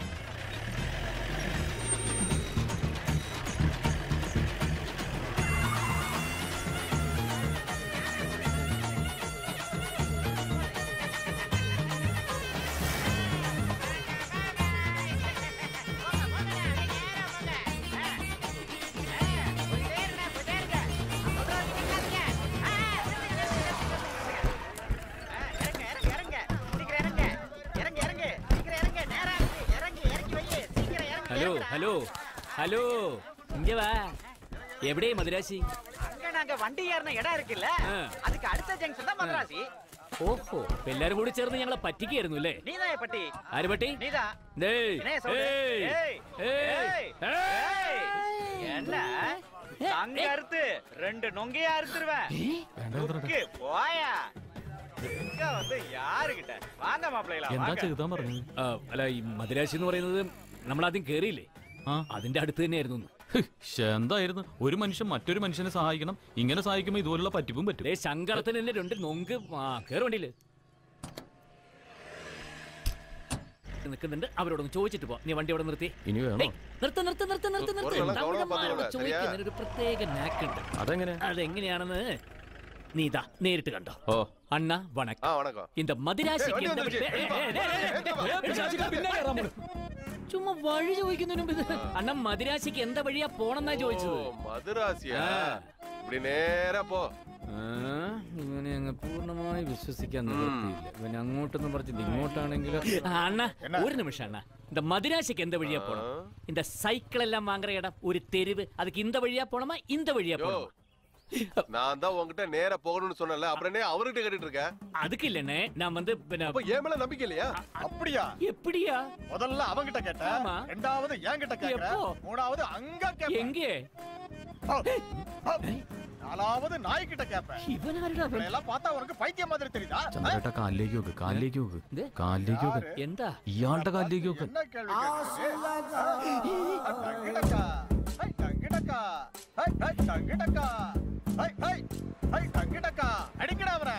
J: ഹലോ ഹലോ ഹലോ இங்க வா എവിടെ മദിരാശി
N: அங்க நாங்க வண்டி ஏறின இடம் இருக்குல்ல
J: ஆ.
N: அதுக்கு அடுத்த ஜங்ஷன் தான் மദ്രാസി
J: ഓഹോ ഇപ്പൊ എല്ലാരും കൂടി ചേർന്ന് ഞങ്ങളെ പറ്റിക്കായിരുന്നു അല്ലേ
N: நீதான் பட்டி
J: ആര് പറ്റി
N: நீதான்
J: டேய்,
N: என்ன சொல்ற?
J: ஏய்,
N: ஏய்,
J: ஏய்,
N: ஏய், என்ன அங்க அறுத்து ரெண்டு நொங்கையா அறுத்துருவேன் ருக்கு, போயா இங்க வந்து யாருகிட்ட வாங்க மாப்பிள்ளைகளா
A: എന്താ
N: வாங்க
A: ചെയ്താൻ പറഞ്ഞു
J: ആ, അല്ല ഈ മദിരാശി എന്ന് പറയുന്നത് നമ്മൾ ആദ്യം കേറിയില്ലേ അതിന്റെ അടുത്ത് തന്നെയായിരുന്നു ഒന്ന്.
A: ശ്ശെ, എന്തായിരുന്നു ഒരു മനുഷ്യൻ മറ്റൊരു മനുഷ്യനെ സഹായിക്കണം ഇങ്ങനെ സഹായിക്കുമ്പോ ഇതുപോലുള്ള പറ്റിപ്പും പറ്റും
J: ദേ ശങ്കരത്തിന് തന്നെ രണ്ട് നൊങ്ക് ആ കേറ് വണ്ടിയില് നിൽക്കുന്നുണ്ട് അവരോടൊന്ന് ചോദിച്ചിട്ട് പോ നീ വണ്ടി അവിടെ നിർത്തി
A: ഇനി വേണോ
J: ഏയ്, നിർത്ത് നിർത്ത് നിർത്ത് നിർത്ത് നിർത്ത്
A: ഒരു വെള്ളം
J: തമിഴന്മാരോട്
A: കവള പതിവുള്ള,
J: ചോദിക്കുന്നതിന് ഒരു പ്രത്യേക നാക്കുണ്ട്
A: അതെങ്ങനെ
J: അതെങ്ങനെയാണെന്ന് നീ ഇതാ നേരിട്ട് കണ്ടോ
A: ഓ
J: അണ്ണ വണക്കം இந்த മദിരാശിക്ക്
A: ഏയ്,
J: എന്താ
A: വണ്ടി
J: ഏയ്, ഏയ്, ഏയ്, ഏയ്, ഏയ്, ഏയ്, പിശാചിക്ക് പിന്നെ കയറാൻ പോണു. ചുമ്മാ വഴി ചോദിക്കുന്നതിന് മുമ്പ് ഇത് അണ്ണ മദിരാശിക്ക് എന്താ വഴിയാ പോണെന്നാ ചോദിച്ചത്
B: മധുരാസിയാ
J: ആ.
B: இப்படி நேரா போ
J: ആ, ഇവനെ അങ്ങ് പൂർണ്ണമായി വിശ്വസിക്കാൻ നിവൃത്തിയില്ല ഇവൻ അങ്ങോട്ടൊന്നും പറഞ്ഞത് ഇങ്ങോട്ടാണെങ്കിലും ആ, അണ്ണ ഒരു നിമിഷം അണ്ണ இந்த மதிராசிக்கு எந்த வழியா போனோம் இந்த சைக்கிள் எல்லாம் வாங்குற இடம் ஒரு தெருவு அதுக்கு இந்த வழியா போனோமா இந்த வழியா
B: யோ
J: போனோமா
B: நான் தான் உன்கிட்ட நேரா போகணும்னு சொன்னல அப்புறம் என்ன அவர்கிட்ட கேட்டுட்டு இருக்க
J: அதுக்கு இல்லனே நான் வந்து
B: அப்ப ஏன் மேல நம்பிக்கை இல்லையா
Q: அப்படியா
J: எப்படியா
Q: முதல்ல அவங்கிட்ட கேட்ட
J: ஆமா.
Q: ரெண்டாவது என்கிட்ட கேக்குற
J: எப்போ?
Q: மூணாவது அங்க கேப்ப
J: எங்கே
Q: நாலாவது நாய்கிட்ட கேப்ப
J: இவனாருடா
Q: இவனை எல்லாம் பார்த்தா உனக்கு பைத்தியம் மாதிரி தெரியுதா
A: ചന്ദ്രേട്ട കാലിലേക്ക് നോക്ക് കാലിലേക്ക് നോക്ക് കാലിലേക്ക് നോക്ക്
J: എന്താ
A: ഇയാളുടെ കാലിലേക്ക് നോക്ക്
Q: என்ன கேள்வி கேக்குறீங்க? ஹை, தங்கிடக்கா. ஹை, ஹை, தங்கிடக்கா. ஹை, ஹை, ஹை, தங்கிடக்கா. அடிக்கடா அவரை.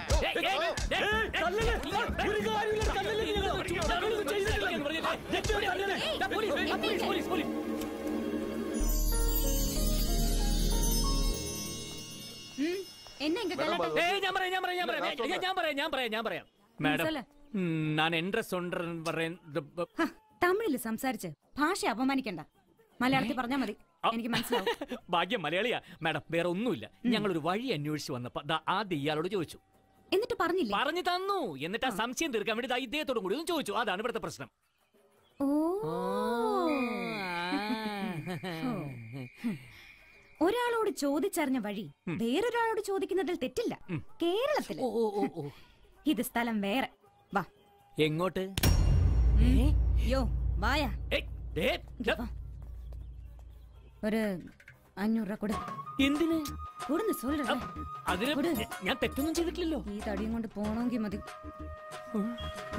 C: என்ன இங்க கலாட்டா
J: ஏய், ഞാൻ പറയാം, ഞാൻ പറയാം, ഞാൻ പറയാം. ഏയ്, ഞാൻ പറയാം, ഞാൻ പറയാം, ഞാൻ പറയാം. മാഡം
C: சொல்லு.
J: ഉം, ഞാൻ എന്റെ സൊണ്ടൻ പറയുന്നത്
C: തമിഴില് സംസാരിച്ച് ഭാഷ അപമാനിക്കണ്ട മലയാളത്തിൽ പറഞ്ഞാ മതി എനിക്ക് മനസ്സിലാവും
J: ഭാഗ്യം മലയാളിയാ മാഡം വേറെ ഒന്നുമില്ല ഞങ്ങൾ ഒരു വഴി അന്വേഷിച്ച് വന്നപ്പോ ദാ ആദ്യം ഇയാളോട് ചോദിച്ചു
C: എന്നിട്ട് പറഞ്ഞില്ലേ
J: പറഞ്ഞു തന്നു എന്നിട്ട് ആ സംശയം തീർക്കാൻ വേണ്ടി ദാ ഇദ്ദേഹത്തോടും കൂടി ഒന്ന് ചോദിച്ചു അതാണ് ഇവിടുത്തെ പ്രശ്നം
C: ഓ ഒരാളോട് ചോദിച്ചറിഞ്ഞ വഴി വേറൊരാളോട് ചോദിക്കുന്നതിൽ തെറ്റില്ല കേരളത്തില് ഇത് സ്ഥലം വേറെ വാ
J: എങ്ങോട്ട്
C: യോ വായാ
J: ഏയ്, ദേ, ദേ.
C: ഒരു അഞ്ഞൂറ് രൂപ കൊടു
J: എന്തിന്
C: കൊടുന്ന് സൊല്ലു
J: അതിന് ഞാൻ തെറ്റൊന്നും ചെയ്തിട്ടില്ലല്ലോ
C: ഈ തടിയും കൊണ്ട് പോണമെങ്കിൽ മതി ഉം.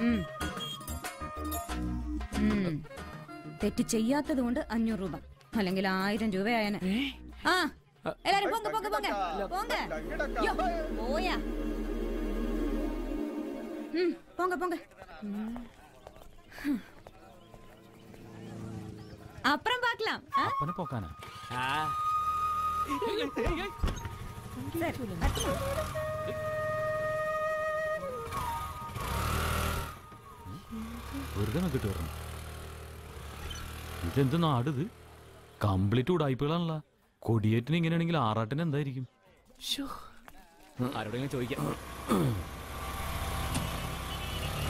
C: ഉം. തെറ്റ് ചെയ്യാത്തത് കൊണ്ട് അഞ്ഞൂറ് രൂപ അല്ലെങ്കിൽ ആയിരം രൂപയായനെ ആ എല്ലാരും പോങ്ക പോങ്ക പോങ്ക പോങ്ക യ്യോ, പോയാ ഉം, പോങ്ക പോങ്ക ഉം. അപ്പുറം പാക്കലാം ആ?
A: അപ്പനെ പോക്കാനാ
J: ആ
C: சரி,
A: വെറുതെ നോക്കിട്ട് വരണം ഇതെന്ത് നാടിത് കംപ്ലീറ്റ് ഉടായ്പകളാണല്ല കൊടിയേറ്റിന് ഇങ്ങനെയാണെങ്കിൽ ആറാട്ടിന് എന്തായിരിക്കും
J: ആരോടെങ്കിലും ചോദിക്കാം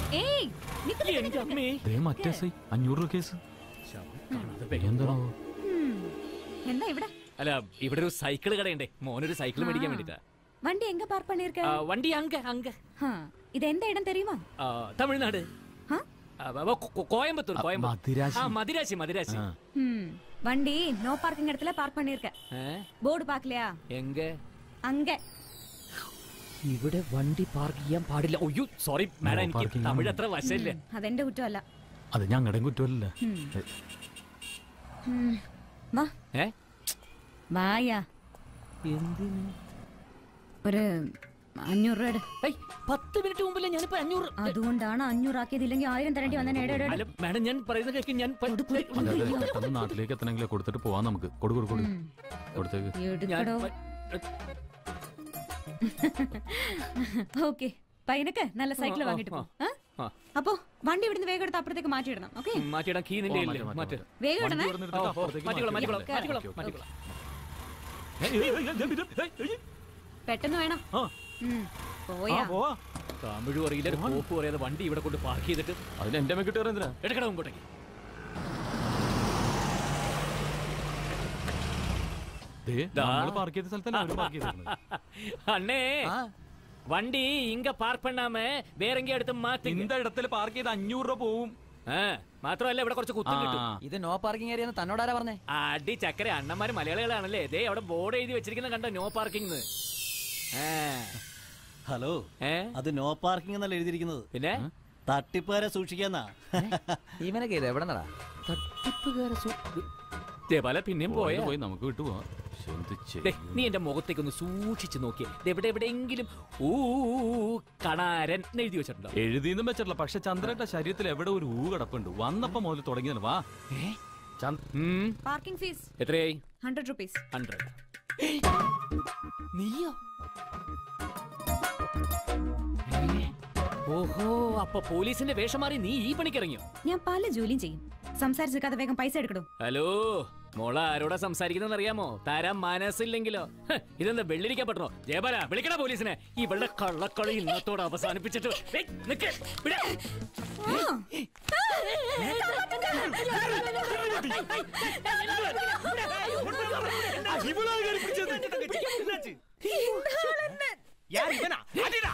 C: ഏയ് നിക്ക് നിക്ക് നിക്ക് നിക്ക്.
A: ദേ മറ്റേ സൈ അഞ്ഞൂറ് രൂപ കേസ് എന്താണോ
C: ഉം. എന്താ ഇവിടെ
J: അല്ല ഇവിടെ ഒരു സൈക്കിൾ കടയുണ്ടേ മോനൊരു സൈക്കിൾ മേടിക്കാൻ വേണ്ടിട്ടാ
C: വണ്ടി എങ്ക പാർക്ക് பண்ணிருக்க
J: വണ്ടി അങ്ക അങ്ക
C: இது எந்த இடம் தெரியுமா
J: ആ, തമിഴ്നാട്
C: ആ?
J: ആ, ബ- ബ- കൊ- കോയമ്പത്തൂർ കോയമ്പത്തൂർ
A: മദിരാശി.
J: ആ മദിരാശി മദിരാശി
C: ம் வண்டி நோ பார்க்கிங் இடத்துல பார்க் பண்ணிருக்க
J: ഏ?
C: போர்டு பாக்கலையா
J: എങ്ക
C: அங்க
J: ഇവിടെ വണ്ടി പാർക്ക് ചെയ്യാൻ പാടില്ല ഒയ്യോ സോറി മാഡം എനിക്ക്
A: parking
J: തമിഴ്
A: ആണ്.
J: അത്ര വശമില്ല
C: അതെന്റെ കുറ്റമല്ല
A: അത് ഞങ്ങളുടെ കുറ്റമല്ല
C: ഉം. ഉം. വാ
J: ഏ
C: വായാ
J: എന്തിന്
C: ഒരു അഞ്ഞൂറ് രൂപ
J: പത്ത് മിനിറ്റ് മുമ്പല്ലേ ഞാനിപ്പോ അഞ്ഞൂറ്
C: അതുകൊണ്ടാണ് അഞ്ഞൂറ് ആക്കിയത് ഇല്ലെങ്കിൽ ആയിരം തരേണ്ടി വന്ന
J: അല്ല മാഡം ഞാൻ പറയുന്നത് കേൾക്കും ഞാൻ പ-
A: അതെ അതെ പെട്ടെന്ന് നാട്ടിലേക്ക് എത്തണമെങ്കിൽ കൊടുത്തിട്ട് പോവാം നമുക്ക് കൊടു കൊടു കൊടു കൊടുത്തേക്ക്
J: ഞാൻ
C: എടുക്കടോ
J: പ-
C: ഓക്കെ പയ്യനക്ക് നല്ല സൈക്കിൾ
J: ആ, ആ,
C: വാങ്ങിട്ട് പോ
J: ആ.
C: ആ?
J: ആ.
C: അപ്പോ വണ്ടി ഇവിടുന്ന് വേഗം എടുത്ത് അപ്പുറത്തേക്ക് മാറ്റിയിടണം ഓക്കെ
J: ഉം, മാറ്റിയിടാം കീ നിന്റെ കയ്യിലില്ലേ? മാറ്റ്
C: വേഗം ഇടണേ
J: ഓ, ഓ, മാറ്റിക്കോളാം മാറ്റിക്കോളാം മാറ്റിക്കോളാം മാറ്റിക്കോളാം
C: പെട്ടെന്ന് വേണം ഉം. പോയാ
J: തമിഴ് അറിയില്ല ഒരു കോപ്പ് പറയാതെ വണ്ടി ഇവിടെ കൊണ്ട് പാർക്ക് ചെയ്തിട്ട്
A: അതിന് എന്റെ അമ്മ കിട്ടുക എന്തിനാ
J: എടുക്കടാ മുമ്പോട്ടേക്ക്
A: ദേ
J: ദാ.
A: നമ്മൾ പാർക്ക് ചെയ്ത സ്ഥലത്തല്ല അവര് പാർക്ക് ചെയ്തിരുന്നത്
J: அண்ணே வண்டி இங்க பார்க் பண்ணாம வேற எங்கேயும் எடுத்து மாத்து
A: இந்த இடத்துல പാർക്ക് ചെയ്ത് അഞ്ഞൂറ് രൂപ പോവും
J: മാത്രമല്ല ഇവിടെ കുറച്ച് കുത്തും കിട്ടും
D: ഇത് നോ പാർക്കിംഗ് ഏരിയ തന്നോടാരാ പറഞ്ഞേ
J: അടി ചക്കര അണ്ണന്മാര് മലയാളികളാണല്ലേ ദേ അവിടെ ബോർഡ് എഴുതി വെച്ചിരിക്കുന്ന കണ്ട നോ പാർക്കിംഗ്
D: ഹലോ
J: ഏ
D: അത് നോ പാർക്കിംഗ് എന്നല്ല എഴുതിയിരിക്കുന്നത്
J: പിന്നെ
D: തട്ടിപ്പുകാരെ സൂക്ഷിക്കാന്നാ
V: ഇവനൊക്കെ ഇത് എവിടെ നടാ
J: പല പിന്നെയും പോയ
A: പോയി നമുക്ക് വിട്ടു പോവാം ശ്ശെ, എന്ത് ചെയ്യും?
J: ദേ, നീ എന്റെ മുഖത്തേക്ക് ഒന്ന് സൂക്ഷിച്ചു നോക്കിയേ എവിടെ എവിടെയെങ്കിലും ഊ കണാരൻ എന്ന് എഴുതി വെച്ചിട്ടുണ്ടോ
A: എഴുതിയെന്നും വെച്ചിട്ടില്ല പക്ഷെ ചന്ദ്രന്റെ ശരീരത്തിൽ എവിടെ ഒരു ഊ കിടപ്പുണ്ട് വന്നപ്പോ മുതൽ തുടങ്ങിയതാണ് വാ
J: ഉം,
C: പാർക്കിംഗ് ഫീസ്
J: എത്രയായി
C: ഹൺഡ്രഡ് റുപ്പീസ്
J: ഹൺഡ്രഡ് നീയോ ഓഹോ അപ്പൊ പോലീസിന്റെ വേഷം മാറി നീ ഈ പണിക്കിറങ്ങിയോ
C: ഞാൻ പല ജോലിയും ചെയ്യും സംസാരിച്ചിരിക്കാതെ വേഗം പൈസ എടുക്കടോ
J: ഹലോ മോള ആരോടാ സംസാരിക്കുന്ന അറിയാമോ തരാൻ മനസ്സില്ലെങ്കിലോ ഹ്, ഇതെന്താ വെള്ളിരിക്കാൻ പറ്റണോ ജയബാല വിളിക്കടാ പോലീസിനെ ഇവളുടെ കള്ളക്കളി ഇന്നത്തോടെ അവസാനിപ്പിച്ചിട്ട് ഏയ്, നിക്ക്, വിട്.
L: யார் இவனா அடிடா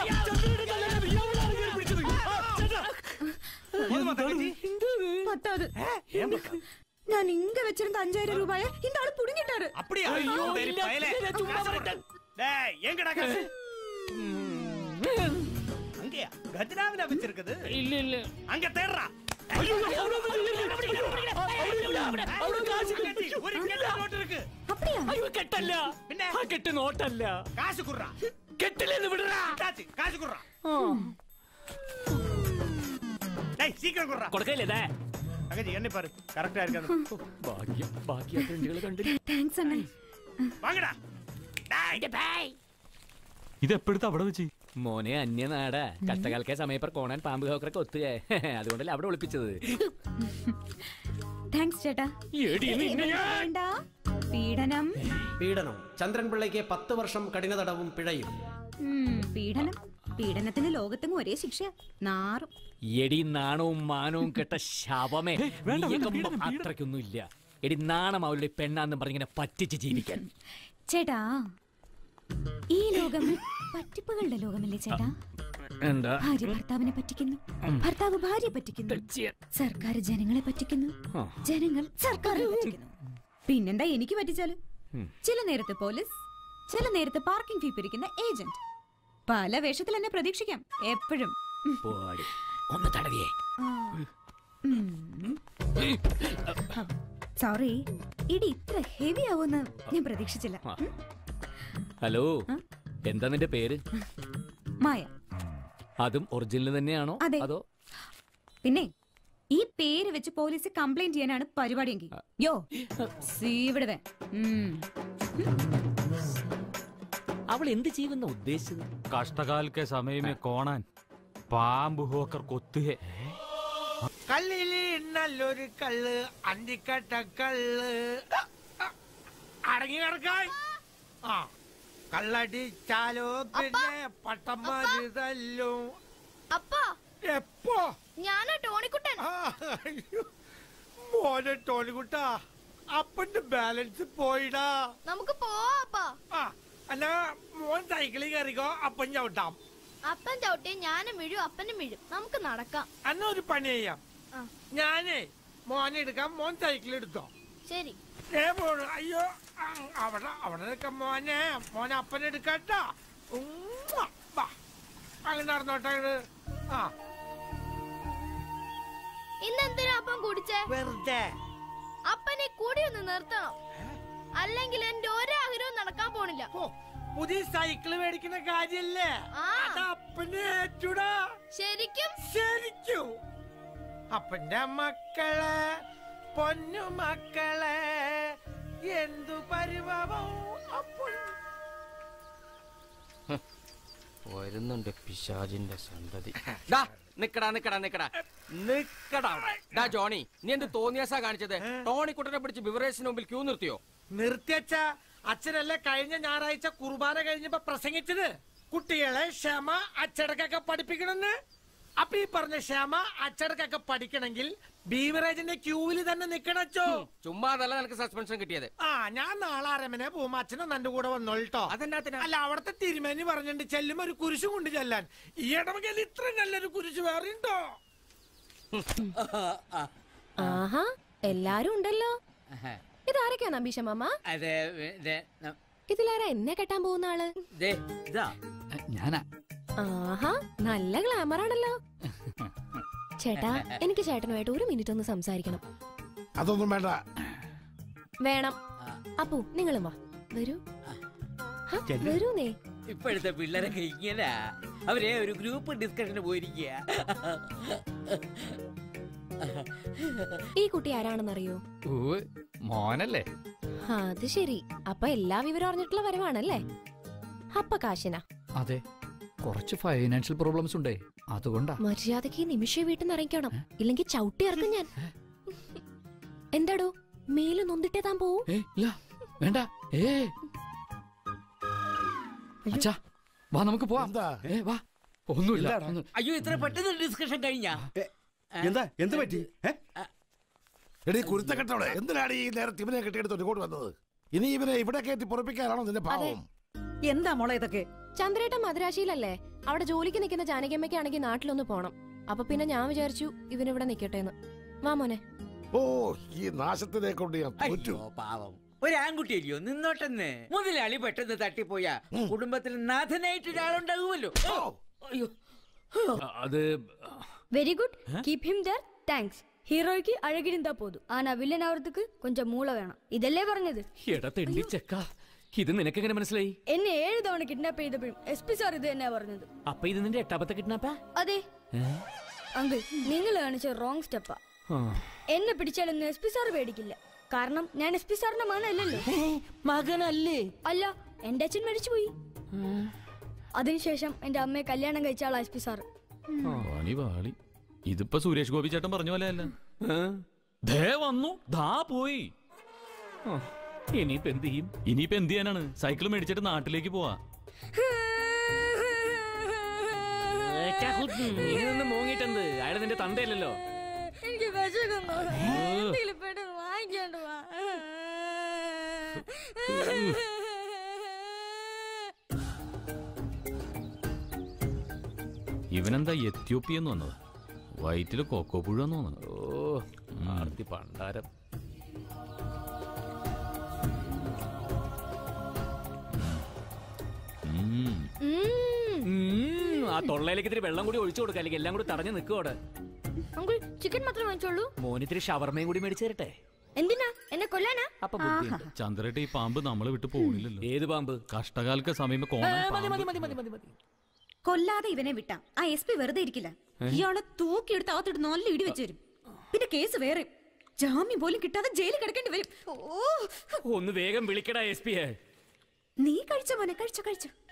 C: பத்தாது நான் இங்க வச்சிருந்த அஞ்சாயிரம் ரூபாய இந்த ஆளு புடுங்கிட்டாரு
L: அப்படியா ஐயோ வெரி பயலே டேய் எங்கடா காசு அங்கயா கஜனாவில வச்சிருக்குது
J: இல்ல இல்ல
L: அங்க தேடுறா ஐயோ ஒரு கெட்ட நோட்டு இருக்கு
J: അയ്യോ കെട്ടല്ല ആ കെട്ട് നോട്ടല്ല
L: காசு குடுறா
J: കെട്ടില്ലെന്ന് വിടറാ
L: காசு காசு குடுறா டேய் சீக்கிரம் குடுறா
J: കൊടുക്കല്ലേ ദേ.
L: தங்கச்சி என்ன பாரு கரெக்டா இருக்காது
J: ഭാഗ്യം ബാക്കി ആ ഫ്രണ്ടുകൾ കണ്ടില്ല
C: താങ്ക്സ് അണ്ണൻ
L: வாங்கடா
A: ഇത് എപ്പോഴത്തെ അവിടെ വെച്ച്
J: മോനെ അന്യനാടാ കഷ്ടകാലക്കെ സമയപ്പർ കോണാൻ പാമ്പ് ഹോക്കറൊക്കെ ഒത്തുകേ അതുകൊണ്ടല്ലേ അവിടെ ഒളിപ്പിച്ചത്
C: താങ്ക്സ് ചേട്ടാ
J: എടി നിന്നെ ഞാൻ-
C: വേണ്ട പീഡനം
W: പീഡനം ചന്ദ്രൻപിള്ളയ്ക്ക് പത്ത് വർഷം കഠിന തടവും പിഴയും
C: ഉം, പീഡനം പീഡനത്തിന് ലോകത്തെങ്ങും ഒരേ ശിക്ഷ നാറും
J: എടി നാണവും മാനവും കെട്ട ശവമേ നീയൊക്കെ അത്രയ്ക്കൊന്നും ഇല്ല എടി നാണം അവളുടെ പെണ്ണാന്ന് പറഞ്ഞിങ്ങനെ പറ്റിച്ച് ജീവിക്കാൻ
C: ചേട്ടാ ഈ ലോകം പറ്റിപ്പുകളുടെ ലോകമല്ലേ ചേട്ടാ
J: എന്താ
C: ഭാര്യ ഭർത്താവിനെ പറ്റിക്കുന്നു ഭർത്താവ് ഭാര്യ പറ്റിക്കുന്നു സർക്കാർ ജനങ്ങളെ പറ്റിക്കുന്നു
J: ആ.
C: ജനങ്ങൾ സർക്കാരിനെ പറ്റിക്കുന്നു പിന്നെന്താ എനിക്ക് പറ്റിച്ചാല്
J: ഉം.
C: ചില നേരത്ത് പോലീസ് ചില നേരത്ത് പാർക്കിംഗ് ഫീ പിരിക്കുന്ന ഏജന്റ് പല വേഷത്തിൽ എന്നെ പ്രതീക്ഷിക്കാം എപ്പോഴും
J: പോടി. ഒന്ന് തടവിയേ
C: സോറി ഇടി ഇത്ര ഹെവി ആവുമെന്ന് ഞാൻ പ്രതീക്ഷിച്ചില്ല
J: ആ. ഹലോ എന്താ നിന്റെ പേര്
C: മായ
J: അതും ഒറിജിനൽ തന്നെയാണോ
C: അതെ.
J: അതോ
C: പിന്നെ ഈ പേര് വെച്ച് പോലീസ് കംപ്ലൈന്റ് ചെയ്യാനാണ് പരിപാടിയെങ്കിൽ യോ സീവിടുവേ
J: അവൾ എന്ത് ചെയ്യുമെന്ന ഉദ്ദേശിച്ചത്
A: കഷ്ടകാലക്കെ സമയമേ കോണാൻ പാമ്പ് ഹോക്കർ കൊത്തുകേ
L: കല്ലില് നല്ലൊരു കള്ള് അന്തിക്കട്ട കള്ള് അടങ്ങി കിടക്കാൻ ആ കള്ളടിച്ചാലോ പിന്നെ പട്ടന്മാര് തല്ലും
C: അപ്പാ
L: എപ്പോ
C: ഞാനാ ടോണിക്കുട്ടൻ
L: മോനെ ടോണിക്കുട്ടാ അപ്പന്റെ ബാലൻസ് പോയിടാ
C: നമുക്ക് പോവാപ്പാ
L: ആ അല്ല മോൻ സൈക്കിളിൽ കയറിക്കോ അപ്പൻ ചവിട്ടാം
C: അപ്പൻ ചവിട്ടി ഞാനും വീഴും അപ്പനും വീഴും നമുക്ക് നടക്കാം
L: അന്ന ഒരു പണി ചെയ്യാം
C: ആ.
L: ഞാനേ മോനെ എടുക്കാം മോൻ സൈക്കിൾ എടുത്തോ
C: ശരി
L: ഏ പോണു അയ്യോ ആ, അവിടെ അവിടെ നിൽക്കാം മോനെ മോനെ അപ്പൻ എടുക്കട്ടാ ഉമ്മാ. വാ. അങ്ങ് നടന്നോട്ടെ അങ്ങട്. ആ
C: ഇന്ന് എന്തിനാ അപ്പം കുടിച്ചേ
L: വെറുതെ
C: അപ്പനെ കൂടി ഒന്ന് നിർത്തണം അല്ലെങ്കിൽ എന്റെ ഒരാഗ്രഹവും നടക്കാൻ പോണില്ല
L: പുതിയ സൈക്കിള് മേടിക്കുന്ന കാര്യല്ലേ
C: ആ.
L: അത് അപ്പന് ഏറ്റുടാ
C: ശരിക്കും
L: ശരിക്കും അപ്പന്റെ മക്കളെ പൊന്നു മക്കളെ എന്തു പരിഭവം അപ്പോൾ
N: വരുന്നുണ്ട് പിശാജിന്റെ സന്തതി ഡാ നിക്കടാ നിക്കടാ നിക്കടാ നിക്കടാ അവിടെ. ഡാ ജോണി നീ എന്ത് തോന്നിയാസാ കാണിച്ചത് ടോണി കുട്ടനെ പിടിച്ച് ബിവറേജിന് മുമ്പിൽ ക്യൂ നിർത്തിയോ
L: നിർത്തിയച്ച അച്ഛനല്ലേ കഴിഞ്ഞ ഞായറാഴ്ച കുർബാന കഴിഞ്ഞപ്പോ പ്രസംഗിച്ചത് കുട്ടികളെ ക്ഷമ അച്ചടക്കൊക്കെ പഠിപ്പിക്കണമെന്ന് അപ്പൊ ഈ പറഞ്ഞ ക്ഷമ അച്ചടക്കൊക്കെ പഠിക്കണമെങ്കിൽ ബീവറേജിന്റെ ക്യൂവിൽ തന്നെ നിക്കണച്ചോ
N: ചുമ്മാ അതല്ല നിനക്ക് സസ്പെൻഷൻ കിട്ടിയത്
L: ആ ഞാൻ നാളെ അരമനെ പോകുമ്പോ അച്ഛനും തന്റെ കൂടെ വന്നോട്ടോ
N: അതെന്നാത്തിനാ
L: അല്ല അവിടത്തെ തിരുമേനി പറഞ്ഞിട്ടുണ്ട് ചെല്ലുമ്പോ ഒരു കുരിശ് കൊണ്ട് ചെല്ലാൻ ഈ ഇടവകയിൽ ഇത്രയും നല്ലൊരു കുരിശ് വേറെ ഉണ്ടോ
E: ആഹാ എല്ലാരും ഉണ്ടല്ലോ ഇതാരൊക്കെയാ നമ്പീശ മാമ
N: അതെ
E: ഇതിലാരാ എന്നെ കെട്ടാൻ പോകുന്ന ആള്
N: ഇതാ
V: ഞാനാ
E: ആഹാ നല്ല ഗ്ലാമർ ആണല്ലോ ചേട്ടാ എനിക്ക് ചേട്ടനുമായിട്ട് ഒരു മിനിറ്റ് ഒന്ന് സംസാരിക്കണം
K: അതൊന്നും വേണ്ട
E: വേണം അപ്പു നിങ്ങളും വാ വരൂ ഹ, വരൂന്നേ
N: ഇപ്പോഴത്തെ പിള്ളേരൊക്കെ ഇങ്ങനെ അവരെ ഒരു ഗ്രൂപ്പ് ഡിസ്കഷന് പോയിരിക്കുക
E: ഈ കുട്ടി ആരാണെന്നറിയോ
V: മോനല്ലേ
E: ആ, അത് ശരി അപ്പൊ എല്ലാ വിവരം അറിഞ്ഞിട്ടുള്ള വരവാണല്ലേ അപ്പ കാശിന
V: അതെ കുറച്ച് ഫൈനാൻഷ്യൽ പ്രോബ്ലംസ് ഉണ്ടേ അതുകൊണ്ടാ
E: മര്യാദക്ക് ഈ നിമിഷം വീട്ടിൽ നിന്ന് ഇറങ്ങിക്കണം ഇല്ലെങ്കിൽ ചവിട്ടി ഇറക്കും ഞാൻ എന്താടോ മേല് നൊന്തിട്ടേ താൻ പോവും
V: ഏ ഇല്ല വേണ്ട ഏ അച്ഛാ വാ നമുക്ക് പോവാം ഏ വാ ഒന്നുമില്ല ഒന്ന്
N: അയ്യോ ഇത്ര പെട്ടെന്ന് ഡിസ്കഷൻ കഴിഞ്ഞാ
K: എന്താ എന്ത് പറ്റി എടീ കുരുത്തക്കെട്ടോടെ എന്തിനാണ് ഈ നേരത്തെ ഇവനെ കെട്ടിയെടുത്തോണ്ട് ഇങ്ങോട്ട് വന്നത് ഇനി ഇവനെ ഇവിടെ കയറ്റി പൊറപ്പിക്കാനാണോ നിന്റെ പാവം
P: എന്താ മോളെ ഇതൊക്കെ
E: ചന്ദ്രേട്ടൻ മദ്രാശിയിലല്ലേ അവിടെ ജോലിക്ക് നിൽക്കുന്ന ജാനകിയമ്മയ്ക്കാണെങ്കിൽ നാട്ടിലൊന്ന് പോണം അപ്പൊ പിന്നെ ഞാൻ വിചാരിച്ചു ഇവനിവിടെ നിക്കട്ടെ എന്ന് വാ മോനെ
K: ഓ ഈ നാശത്തിനെ കൊണ്ട് ഞാൻ തോറ്റു
N: അയ്യോ, പാവം ഒരു ആൺകുട്ടിയല്ലയോ നിന്നോട്ടെന്ന് മുതലാളി പെട്ടെന്ന് തട്ടിപ്പോയാ കുടുംബത്തിൽ നാഥനായിട്ട് ഒരാളുണ്ടാകുമല്ലോ അയ്യോ
J: അത്
F: very good keep him there thanks ஹீரோய்க்கு அழகிருந்தா போதும் ஆனா வில்லன் ஆவறதுக்கு கொஞ்சம் மூளை வேணும் இதெல்லே പറഞ്ഞത്
J: എടാ തെണ്ടി ചെക്ക ഇത് നിനക്കെങ്ങനെ മനസ്സിലായി
F: എന്നെ ഏഴ് തവണ കിഡ്നാപ്പ് ചെയ്തപ്പോഴും എസ് പി സാർ ഇത് തന്നെയാ പറഞ്ഞത്
J: അപ്പൊ ഇത് നിന്റെ എട്ടാമത്തെ കിഡ്നാപ്പാ
F: അതെ അങ്കിൾ നിങ്ങൾ കാണിച്ച റോങ് സ്റ്റെപ്പാ എന്നെ പിടിച്ചാലൊന്നും എസ് പി സാർ പേടിക്കില്ല കാരണം ഞാൻ എസ് പി സാറിന്റെ മകനല്ലല്ലോ
G: മകനല്ലേ
F: അല്ല എന്റെ അച്ഛൻ മരിച്ചുപോയി അതിനുശേഷം എന്റെ അമ്മയെ കല്യാണം കഴിച്ച ആളാ എസ് പി സാർ
A: വാണി വാളി ഇതിപ്പോ സുരേഷ് ഗോപി ചേട്ടൻ പറഞ്ഞ പോലെ അല്ല ദേ വന്നു ദാ പോയി
J: ഇനിയിപ്പോ എന്ത് ചെയ്യും
A: ഇനിയിപ്പോ എന്ത് ചെയ്യാനാണ് സൈക്കിൾ മേടിച്ചിട്ട് നാട്ടിലേക്ക് പോവാ
J: ഇതൊന്നും മൂങ്ങിട്ടെന്ത് അയാൾ നിന്റെ തന്തയല്ലല്ലോ
F: എനിക്ക് വിശക്കുന്നു എന്തെങ്കിലും പെട്ടെന്ന് വാങ്ങിക്കാണ്ട് വാ
A: ഇവനെന്താ എത്യോപ്യെന്ന് വന്നത് വയറ്റില് കൊക്കോ പുഴുവെന്ന് തോന്നുന്നു
J: ഓ ആർത്തി പണ്ടാരം
A: ഉം.
J: ഉം, ആ തൊള്ളയിലേക്ക് ഇത്തിരി വെള്ളം കൂടി ഒഴിച്ചു കൊടുക്കുക അല്ലെങ്കിൽ എല്ലാം കൂടി തടഞ്ഞു നിൽക്കും അവിടെ
F: അങ്കിൾ ചിക്കൻ മാത്രം വാങ്ങിച്ചോളൂ
J: മോനിത്തിരി ഷവർമയും കൂടി മേടിച്ചു തരട്ടെ
F: എന്തിനാ എന്നെ കൊല്ലാനാ
J: അപ്പൊ ബുദ്ധിയുണ്ട്.
A: ചന്ദ്രേട്ട ഈ പാമ്പ് നമ്മളെ വിട്ട് പോണില്ലല്ലോ
J: ഏത് പാമ്പ്
A: കഷ്ടകാലക്ക് സമയം
J: ആ, മതി മതി മതി മതി മതി മതി
P: കൊല്ലാതെ ഇവനെ വിട്ടാം ആ എസ് പി വെറുതെ ഇരിക്കില്ല
A: ഏ?
P: ഇയാളെ തൂക്കിയെടുത്ത് അകത്തിട്ട് നല്ല ഇടി വെച്ച് തരും പിന്നെ കേസ് വേറെ ജാമ്യം പോലും കിട്ടാതെ ജയിലിൽ കിടക്കേണ്ടി വരും ഓ
J: ഒന്ന് വേഗം വിളിക്കടാ എസ് പിയെ
P: നീ കഴിച്ചോ മോനെ കഴിച്ചോ കഴിച്ചോ